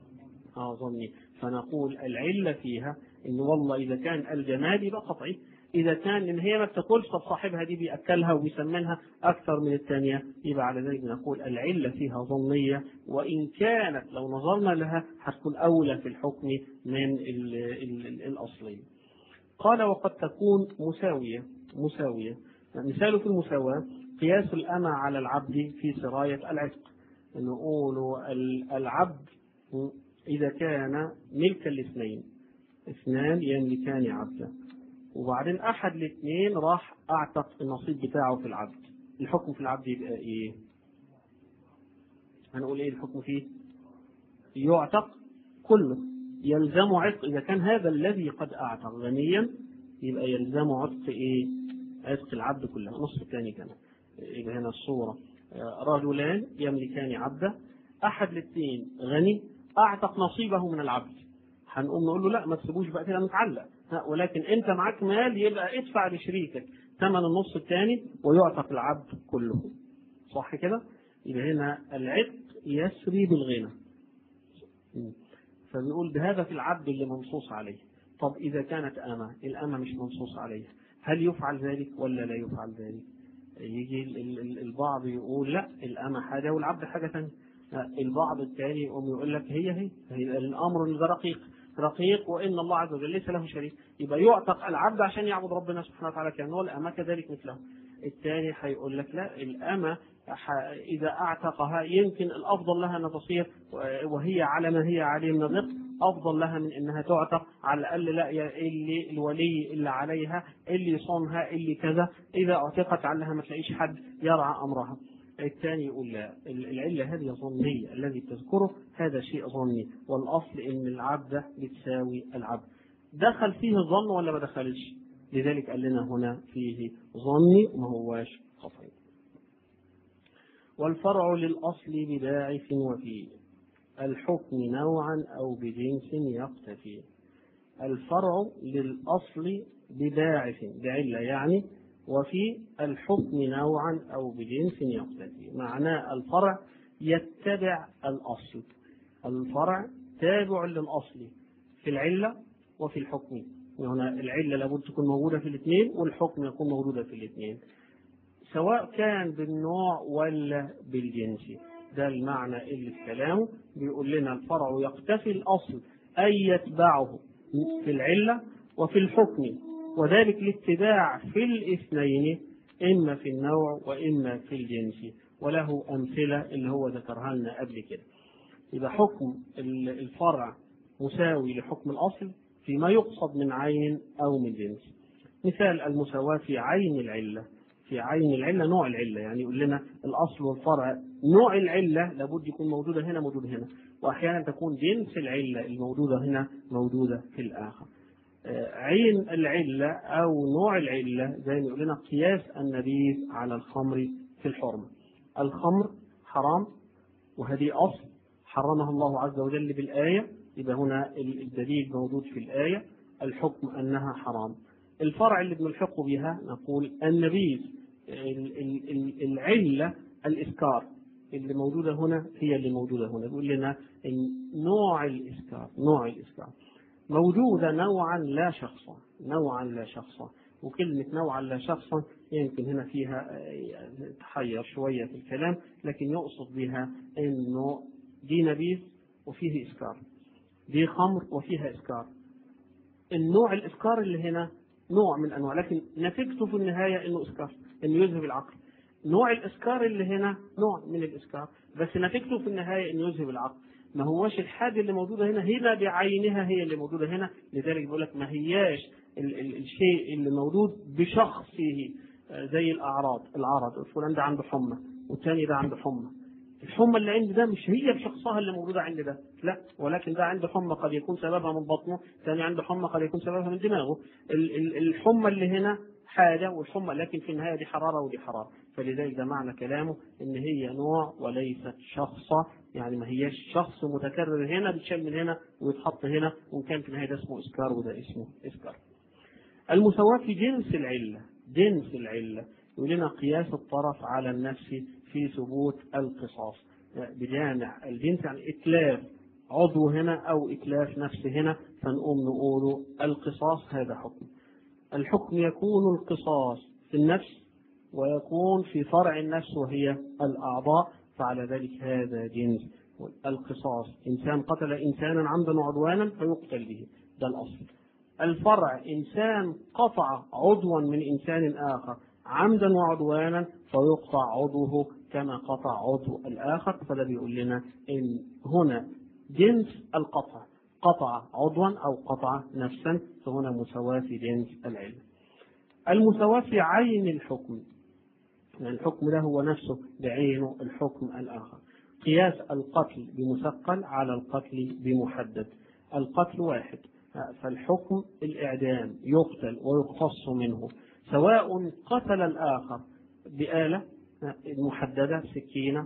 اه ظني فنقول العله فيها ان والله اذا كان الجماد يبقى قطعي اذا كان ان هي ما بتاكلش طب صاحبها دي بياكلها وبيسمنها اكثر من الثانيه يبقى على ذلك نقول العله فيها ظنيه وان كانت لو نظرنا لها هتكون اولى في الحكم من ال ال ال الاصليه. قال وقد تكون مساويه مساويه مثال في المساواه قياس الأمة على العبد في سراية العتق نقول العبد إذا كان ملكا لاثنين اثنان يملكان عبدا وبعدين أحد الاثنين راح أعتق النصيب بتاعه في العبد الحكم في العبد يبقى إيه؟ هنقول إيه الحكم فيه؟ يعتق كله يلزم عتق إذا كان هذا الذي قد أعتق غنيا يبقى يلزم عتق إيه؟ عتق العبد كله نصف الثاني كمان يبقى هنا الصورة رجلان يملكان عبدا أحد الاثنين غني أعتق نصيبه من العبد هنقوم نقول له لا ما تسيبوش بقى كده متعلق ولكن أنت معاك مال يبقى ادفع لشريكك ثمن النص الثاني ويعتق العبد كله صح كده؟ يبقى هنا العتق يسري بالغنى فبنقول بهذا في العبد اللي منصوص عليه طب إذا كانت أمة الأمة مش منصوص عليها هل يفعل ذلك ولا لا يفعل ذلك؟ يجي البعض يقول لا الأمة حاجة والعبد حاجة ثانية البعض الثاني يقوم يقول لك هي هي, هي الأمر إن ده رقيق رقيق وإن الله عز وجل ليس له شريك يبقى يعتق العبد عشان يعبد ربنا سبحانه وتعالى كأنه والأمة كذلك مثله الثاني هيقول لك لا الأمة إذا أعتقها يمكن الأفضل لها أن تصير وهي على ما هي عليه من الرق أفضل لها من أنها تعتق على الأقل لا اللي الولي اللي عليها اللي يصونها اللي كذا إذا اعتقت عليها ما تلاقيش حد يرعى أمرها الثاني يقول لا العلة هذه ظنية الذي تذكره هذا شيء ظني والأصل إن العبد بتساوي العبد دخل فيه الظن ولا ما دخلش لذلك قال لنا هنا فيه ظني وما هواش خفي والفرع للأصل بباعث وفي الحكم نوعا أو بجنس يقتفي الفرع للأصل بباعث بعلة يعني وفي الحكم نوعا أو بجنس يقتفي معناه الفرع يتبع الأصل الفرع تابع للأصل في العلة وفي الحكم هنا العلة لابد تكون موجودة في الاثنين والحكم يكون موجودة في الاثنين سواء كان بالنوع ولا بالجنس ده المعنى اللي في كلامه بيقول لنا الفرع يقتفي الأصل أي يتبعه في العلة وفي الحكم وذلك الاتباع في الاثنين إما في النوع وإما في الجنس وله أمثلة اللي هو ذكرها لنا قبل كده يبقى حكم الفرع مساوي لحكم الأصل فيما يقصد من عين أو من جنس مثال المساواة في عين العلة في عين العلة نوع العلة يعني يقول لنا الأصل والفرع نوع العلة لابد يكون موجودة هنا موجودة هنا وأحيانا تكون جنس العلة الموجودة هنا موجودة في الآخر عين العلة أو نوع العلة زي ما يقول لنا قياس النبيذ على الخمر في الحرمة الخمر حرام وهذه أصل حرمها الله عز وجل بالآية يبقى هنا الدليل موجود في الآية الحكم أنها حرام الفرع اللي بنلحقه بها نقول النبيذ العلة الإسكار اللي موجودة هنا هي اللي موجودة هنا بيقول لنا نوع الإسكار نوع الإسكار موجودة نوعا لا شخصا نوعا لا شخصا وكلمة نوعا لا شخصا يمكن هنا فيها تحير شوية في الكلام لكن يقصد بها انه دي نبيذ وفيه اسكار دي خمر وفيها اسكار النوع الاسكار اللي هنا نوع من انواع لكن نتيجته في النهاية انه اسكار انه يذهب العقل نوع الاسكار اللي هنا نوع من الاسكار بس نتيجته في النهاية انه يذهب العقل ما هواش الحاجة اللي موجودة هنا هنا بعينها هي اللي موجودة هنا لذلك بيقول لك ما هياش ال ال الشيء اللي موجود بشخصه زي الأعراض العرض فلان ده عنده حمى والتاني ده عنده حمى الحمى اللي عند ده مش هي بشخصها اللي موجودة عند ده لا ولكن ده عنده حمى قد يكون سببها من بطنه الثاني عنده حمى قد يكون سببها من دماغه ال ال الحمى اللي هنا حاجة والحمى لكن في النهاية دي حرارة ودي حرارة فلذلك ده معنى كلامه ان هي نوع وليست شخصة يعني ما هياش شخص متكرر هنا بيتشال من هنا ويتحط هنا وان كان في النهاية ده اسمه اسكار وده اسمه اسكار المساواة في جنس العلة جنس العلة يقول لنا قياس الطرف على النفس في ثبوت القصاص بجامع الجنس يعني اتلاف عضو هنا او اتلاف نفس هنا فنقوم نقول القصاص هذا حكم الحكم يكون القصاص في النفس ويكون في فرع النفس وهي الأعضاء فعلى ذلك هذا جنس القصاص إنسان قتل إنسانا عمدا وعدوانا فيقتل به ده الأصل الفرع إنسان قطع عضوا من إنسان آخر عمدا وعدوانا فيقطع عضوه كما قطع عضو الآخر فده بيقول لنا إن هنا جنس القطع قطع عضوا أو قطع نفسا فهنا مساواة في جنس العلم المساواة في عين الحكم يعني الحكم ده هو نفسه بعينه الحكم الآخر قياس القتل بمثقل على القتل بمحدد القتل واحد فالحكم الإعدام يقتل ويقتص منه سواء قتل الآخر بآلة محددة سكينة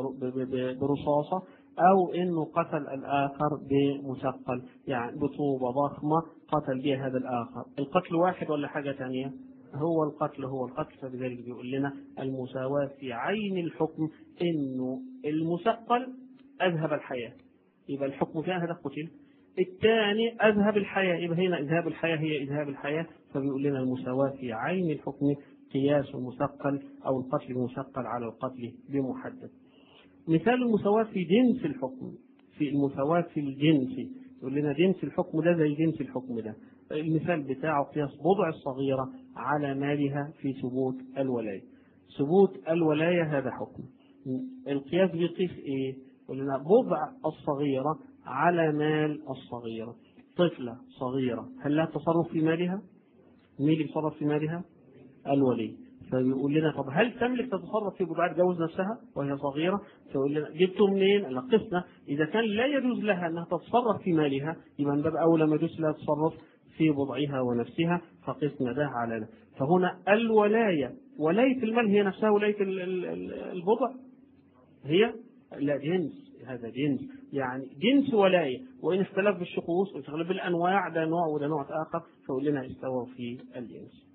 برصاصة أو إنه قتل الآخر بمثقل يعني بطوبة ضخمة قتل بها هذا الآخر القتل واحد ولا حاجة ثانية هو القتل هو القتل فبذلك بيقول لنا المساواة في عين الحكم إنه المثقل أذهب الحياة يبقى الحكم فيها هذا قتل الثاني أذهب الحياة يبقى هنا إذهاب الحياة هي إذهاب الحياة فبيقول لنا المساواة في عين الحكم قياس المثقل أو القتل المثقل على القتل بمحدد مثال المساواة في جنس الحكم في المساواة في الجنس يقول لنا جنس الحكم ده زي جنس الحكم ده المثال بتاعه قياس بضع الصغيرة على مالها في ثبوت الولاية ثبوت الولاية هذا حكم القياس بيقيس ايه يقول لنا بضع الصغيرة على مال الصغيرة طفلة صغيرة هل لها تصرف في مالها مين اللي بيتصرف في مالها الولي فيقول لنا طب هل تملك تتصرف في بضاعة جوز نفسها وهي صغيرة؟ فيقول لنا جبته منين؟ قال قسنا إذا كان لا يجوز لها أنها تتصرف في مالها يبقى من باب أولى ما يجوز لها تتصرف في بضعها ونفسها فقسنا ده على ده فهنا الولاية ولاية المال هي نفسها ولاية البضع هي لا جنس هذا جنس يعني جنس ولاية وإن اختلف بالشخوص واختلف بالأنواع ده نوع وده نوع آخر فقول لنا استووا في الجنس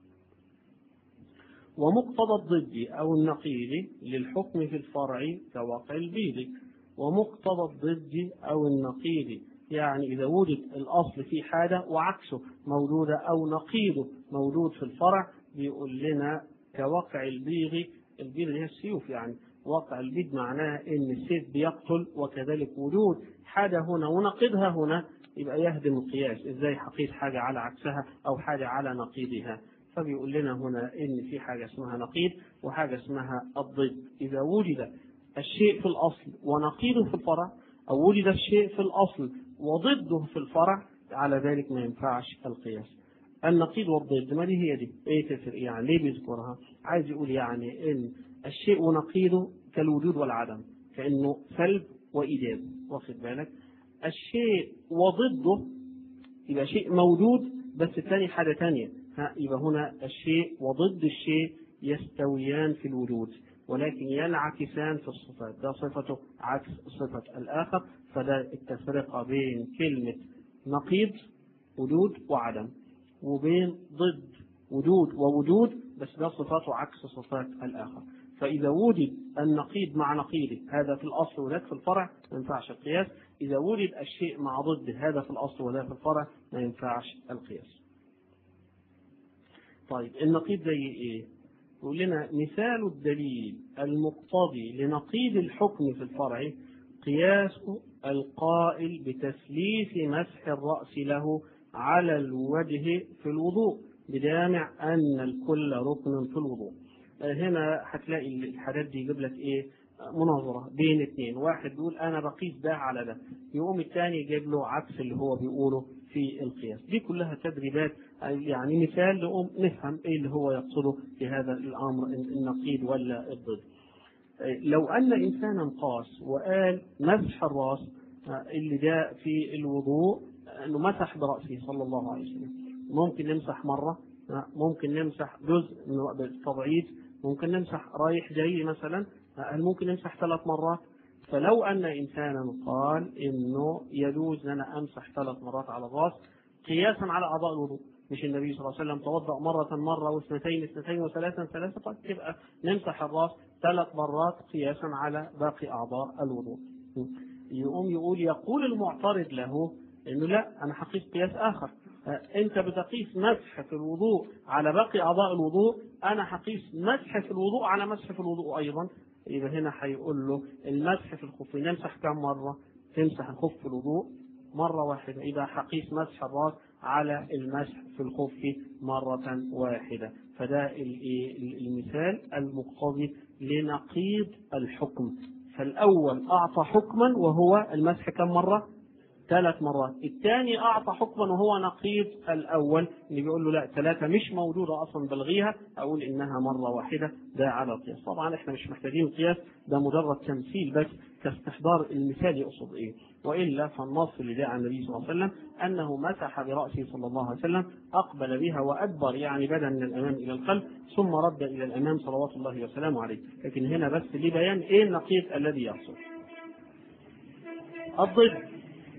ومقتضى الضد أو النقيض للحكم في الفرع كواقع البيض ومقتضى الضد أو النقيض يعني إذا وجد الأصل في حاجة وعكسه موجودة أو نقيضه موجود في الفرع بيقول لنا كواقع البيض البيض هي السيوف يعني واقع البيض معناه ان السيف بيقتل وكذلك وجود حاجه هنا ونقيضها هنا يبقى يهدم القياس ازاي حقيس حاجه على عكسها او حاجه على نقيضها فبيقول لنا هنا ان في حاجه اسمها نقيض وحاجه اسمها الضد اذا وجد الشيء في الاصل ونقيضه في الفرع او وجد الشيء في الاصل وضده في الفرع على ذلك ما ينفعش القياس النقيض والضد ما دي هي دي ايه تفرق يعني ليه بيذكرها عايز يقول يعني ان الشيء ونقيضه كالوجود والعدم كأنه سلب وإيجاب واخد بالك الشيء وضده يبقى شيء موجود بس الثاني حاجة ثانية يبقى هنا الشيء وضد الشيء يستويان في الوجود ولكن ينعكسان في الصفات ده صفته عكس صفة الآخر فده التفرقة بين كلمة نقيض وجود وعدم وبين ضد وجود ووجود بس ده صفاته عكس صفات الآخر فإذا وجد النقيض مع نقيضه هذا في الأصل وذاك في الفرع ما ينفعش القياس إذا وجد الشيء مع ضده هذا في الأصل وذاك في الفرع ما ينفعش القياس طيب النقيض زي إيه؟ يقول لنا مثال الدليل المقتضي لنقيض الحكم في الفرع قياس القائل بتسليف مسح الرأس له على الوجه في الوضوء بدامع أن الكل ركن في الوضوء هنا هتلاقي الحاجات دي يجيب لك ايه مناظرة بين اثنين واحد بيقول انا بقيس ده على ده يقوم الثاني يجيب له عكس اللي هو بيقوله في القياس دي كلها تدريبات يعني مثال نقوم نفهم ايه اللي هو يقصده في هذا الامر النقيض ولا الضد لو ان انسانا قاس وقال مسح الراس اللي جاء في الوضوء انه مسح براسه صلى الله عليه وسلم ممكن نمسح مره ممكن نمسح جزء من التضعيف ممكن نمسح رايح جاي مثلا هل ممكن نمسح ثلاث مرات فلو أن إنسانا قال إنه يجوز لنا أمسح ثلاث مرات على الرأس قياسا على أعضاء الوضوء مش النبي صلى الله عليه وسلم توضأ مرة مرة واثنتين اثنتين وثلاثا ثلاثة طيب تبقى نمسح الرأس ثلاث مرات قياسا على باقي أعضاء الوضوء يقوم يقول يقول المعترض له انه لا انا هقيس قياس اخر انت بتقيس مسح في الوضوء على باقي اعضاء الوضوء انا هقيس مسح في الوضوء على مسح في الوضوء ايضا يبقى هنا هيقول له المسح في الخف نمسح كم مره تمسح الخف في الوضوء مرة واحدة إذا هقيس مسح الرأس على المسح في الخف مرة واحدة فده المثال المقتضي لنقيض الحكم فالأول أعطى حكما وهو المسح كم مرة ثلاث مرات الثاني أعطى حكما وهو نقيض الأول اللي بيقول له لا ثلاثة مش موجودة أصلا بلغيها أقول إنها مرة واحدة ده على القياس طبعا إحنا مش محتاجين قياس ده مجرد تمثيل بس كاستحضار المثال يقصد إيه وإلا فالنص اللي جاء عن النبي صلى الله عليه وسلم أنه مسح برأسه صلى الله عليه وسلم أقبل بها وأدبر يعني بدا من الأمام إلى القلب ثم رد إلى الأمام صلوات الله وسلامه عليه لكن هنا بس لبيان إيه النقيض الذي يحصل الضد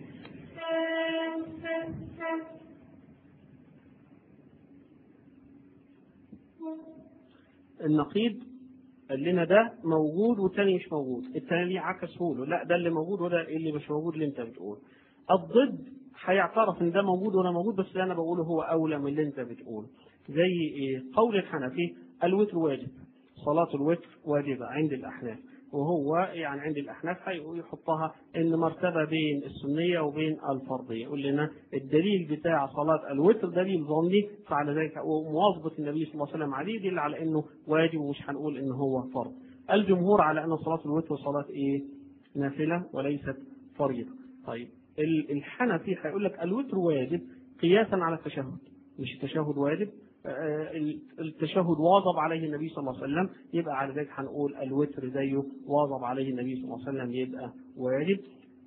النقيض قال لنا ده موجود والتاني مش موجود التاني ليه عكسه له لا ده اللي موجود وده اللي مش موجود اللي انت بتقول الضد هيعترف ان ده موجود وانا موجود بس اللي انا بقوله هو اولى من اللي انت بتقوله زي ايه قول الحنفي الوتر واجب صلاة الوتر واجبة عند الأحناف وهو يعني عند الأحناف يحطها إن مرتبة بين السنية وبين الفرضية يقول لنا الدليل بتاع صلاة الوتر دليل ظني فعلى ذلك ومواظبة النبي صلى الله عليه وسلم عليه يدل على إنه واجب ومش هنقول إن هو فرض الجمهور على أن صلاة الوتر صلاة إيه نافلة وليست فريضة طيب الحنفي هيقول لك الوتر واجب قياسا على التشهد مش التشهد واجب التشهد واظب عليه النبي صلى الله عليه وسلم يبقى على ذلك هنقول الوتر زيه واظب عليه النبي صلى الله عليه وسلم يبقى واجب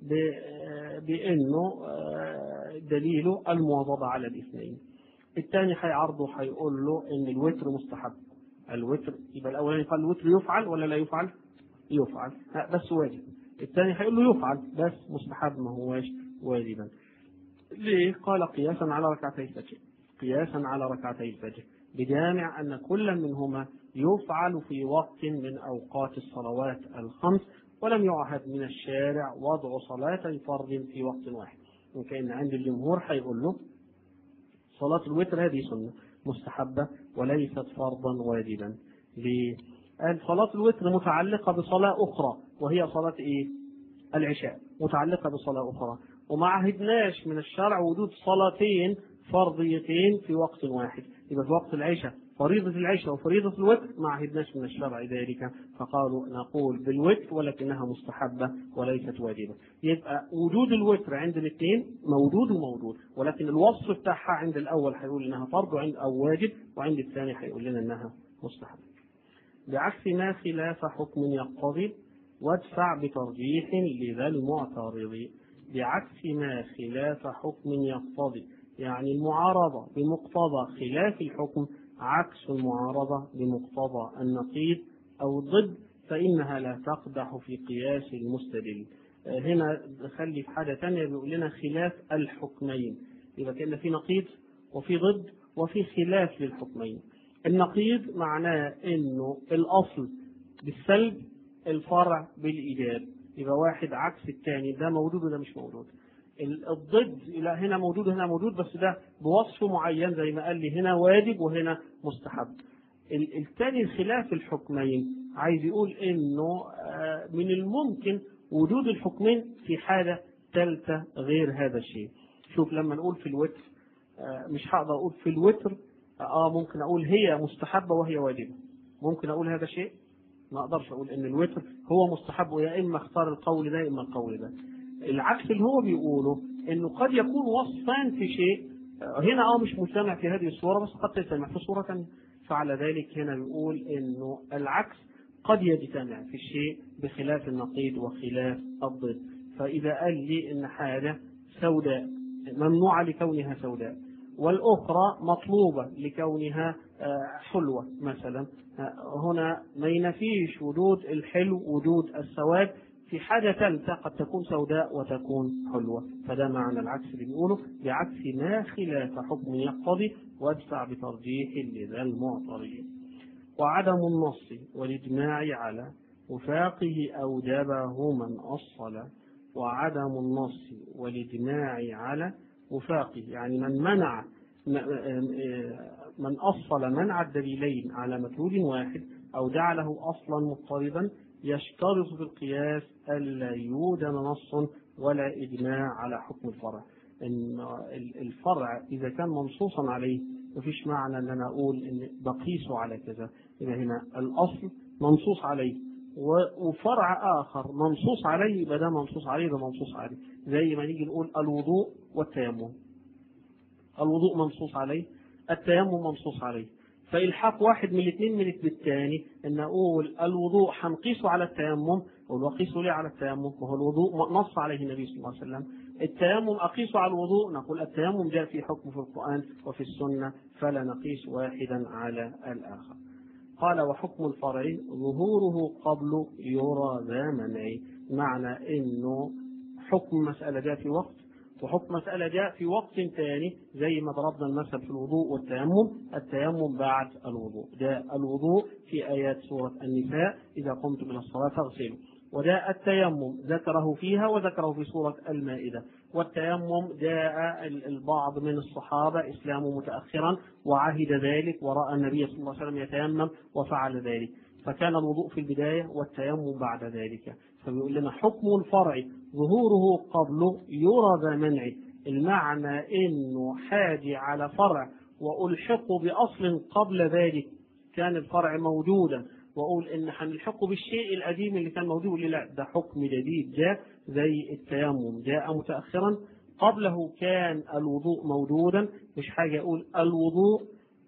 بانه دليله المواظبه على الاثنين. الثاني هيعرضه هيقول له ان الوتر مستحب. الوتر يبقى الاولاني قال الوتر يفعل ولا لا يفعل؟ يفعل بس واجب. الثاني هيقول له يفعل بس مستحب ما هواش واجبا. ليه؟ قال قياسا على ركعتي الفجر. قياسا على ركعتي الفجر بجامع أن كل منهما يفعل في وقت من أوقات الصلوات الخمس ولم يعهد من الشارع وضع صلاة فرض في وقت واحد وكأن عند الجمهور هيقول له صلاة الوتر هذه سنة مستحبة وليست فرضا واجبا ليه؟ قال صلاة الوتر متعلقة بصلاة أخرى وهي صلاة إيه؟ العشاء متعلقة بصلاة أخرى وما عهدناش من الشرع وجود صلاتين فرضيتين في وقت واحد يبقى في وقت العشاء فريضة العشاء وفريضة الوتر ما عهدناش من الشرع ذلك فقالوا نقول بالوتر ولكنها مستحبة وليست واجبة يبقى وجود الوتر عند الاثنين موجود وموجود ولكن الوصف بتاعها عند الأول هيقول إنها فرض وعند أو واجب وعند الثاني هيقول لنا إنها مستحبة بعكس ما خلاف حكم يقتضي وادفع بترجيح لذا المعترض بعكس ما خلاف حكم يقتضي يعني المعارضة بمقتضى خلاف الحكم عكس المعارضة بمقتضى النقيض أو الضد فإنها لا تقدح في قياس المستدل هنا خلي في حاجة ثانية بيقول لنا خلاف الحكمين يبقى كأن في نقيض وفي ضد وفي خلاف للحكمين النقيض معناه انه الاصل بالسلب الفرع بالايجاب يبقى واحد عكس الثاني ده موجود وده مش موجود الضد الى هنا موجود وهنا موجود بس ده بوصف معين زي ما قال لي هنا واجب وهنا مستحب الثاني خلاف الحكمين عايز يقول انه من الممكن وجود الحكمين في حاله ثالثه غير هذا الشيء شوف لما نقول في الوتر مش هقدر اقول في الوتر اه ممكن اقول هي مستحبه وهي واجبه ممكن اقول هذا شيء ما اقدرش اقول ان الوتر هو مستحب ويا اما اختار القول ده يا اما القول ده العكس اللي هو بيقوله انه قد يكون وصفان في شيء هنا اه مش مجتمع في هذه الصوره بس قد تجتمع في صوره ثانيه فعلى ذلك هنا بيقول انه العكس قد يجتمع في الشيء بخلاف النقيض وخلاف الضد فاذا قال لي ان حاجه سوداء ممنوعه لكونها سوداء والاخرى مطلوبه لكونها حلوه مثلا هنا ما ينفيش وجود الحلو وجود السواد في حاجة ثالثة قد تكون سوداء وتكون حلوة فده معنى العكس اللي بيقوله بعكس ما خلاف حكم يقتضي وادفع بترجيح لذا المعترض وعدم النص والإجماع على وفاقه أوجبه من أصل وعدم النص والإجماع على وفاقه يعني من منع من أصل منع الدليلين على مطلوب واحد أو جعله أصلا مضطربا يشترط في القياس ألا يوجد نص ولا إجماع على حكم الفرع إن الفرع إذا كان منصوصا عليه مفيش معنى أن أنا أقول إن بقيسه على كذا يبقى هنا الأصل منصوص عليه وفرع آخر منصوص عليه يبقى ده منصوص عليه ده منصوص عليه زي ما نيجي نقول الوضوء والتيمم الوضوء منصوص عليه التيمم منصوص عليه فإلحاق واحد من الاثنين من بالثاني ان اقول الوضوء هنقيسه على التيمم اقول وقيسه ليه على التيمم وهو الوضوء نص عليه النبي صلى الله عليه وسلم التيمم اقيسه على الوضوء نقول التيمم جاء في حكم في القرآن وفي السنة فلا نقيس واحدا على الآخر قال وحكم الفرع ظهوره قبل يرى ذا منع معنى انه حكم مسألة جاء في وقت وحكم مسألة جاء في وقت ثاني زي ما ضربنا المثل في الوضوء والتيمم التيمم بعد الوضوء جاء الوضوء في آيات سورة النساء إذا قمتم إلى الصلاة فاغسلوا وجاء التيمم ذكره فيها وذكره في سورة المائدة والتيمم جاء البعض من الصحابة إسلام متأخرا وعهد ذلك ورأى النبي صلى الله عليه وسلم يتيمم وفعل ذلك فكان الوضوء في البداية والتيمم بعد ذلك فبيقول لنا حكم الفرع ظهوره قبل يرى ذا منع المعنى انه حاجي على فرع والحقه باصل قبل ذلك كان الفرع موجودا واقول ان هنلحقه بالشيء القديم اللي كان موجود لا ده حكم جديد جاء زي التيمم جاء متاخرا قبله كان الوضوء موجودا مش حاجه اقول الوضوء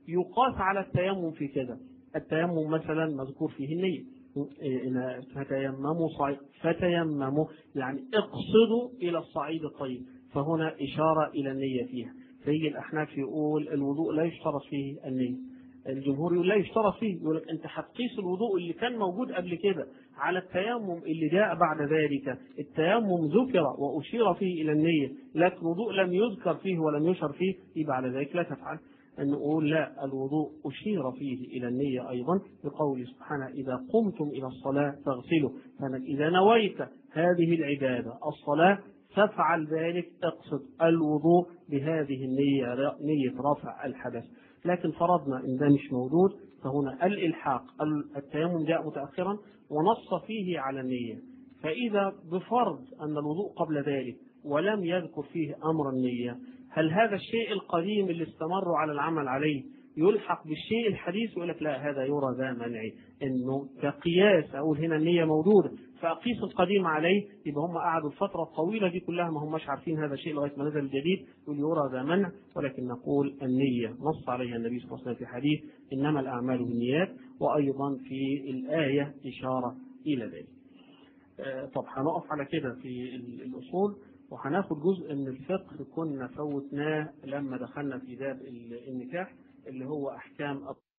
يقاس على التيمم في كذا التيمم مثلا مذكور فيه النية فتيمموا صعيد فتيمموا يعني اقصدوا إلى الصعيد الطيب فهنا إشارة إلى النية فيها فيجي الأحناف يقول الوضوء لا يشترط فيه النية الجمهور يقول لا يشترط فيه يقول لك انت هتقيس الوضوء اللي كان موجود قبل كده على التيمم اللي جاء بعد ذلك التيمم ذكر واشير فيه الى النيه لكن الوضوء لم يذكر فيه ولم يشر فيه يبقى على ذلك لا تفعل أن نقول لا الوضوء أشير فيه إلى النية أيضا بقوله سبحانه إذا قمتم إلى الصلاة فاغسلوا فأنك إذا نويت هذه العبادة الصلاة فافعل ذلك اقصد الوضوء بهذه النية نية رفع الحدث لكن فرضنا ان ده مش موجود فهنا الالحاق التيمم جاء متاخرا ونص فيه على النيه فاذا بفرض ان الوضوء قبل ذلك ولم يذكر فيه امر النيه هل هذا الشيء القديم اللي استمروا على العمل عليه يلحق بالشيء الحديث ويقول لك لا هذا يرى ذا منعي انه كقياس اقول هنا النيه موجوده فاقيس القديم عليه يبقى هم قعدوا الفتره الطويله دي كلها ما هماش عارفين هذا الشيء لغايه ما نزل الجديد يقول يرى ذا منع ولكن نقول النيه نص عليها النبي صلى الله عليه وسلم في حديث انما الاعمال بالنيات وايضا في الايه اشاره الى ذلك. طب هنقف على كده في الاصول وهناخد جزء من الفقه كنا فوتناه لما دخلنا في باب النكاح اللي هو احكام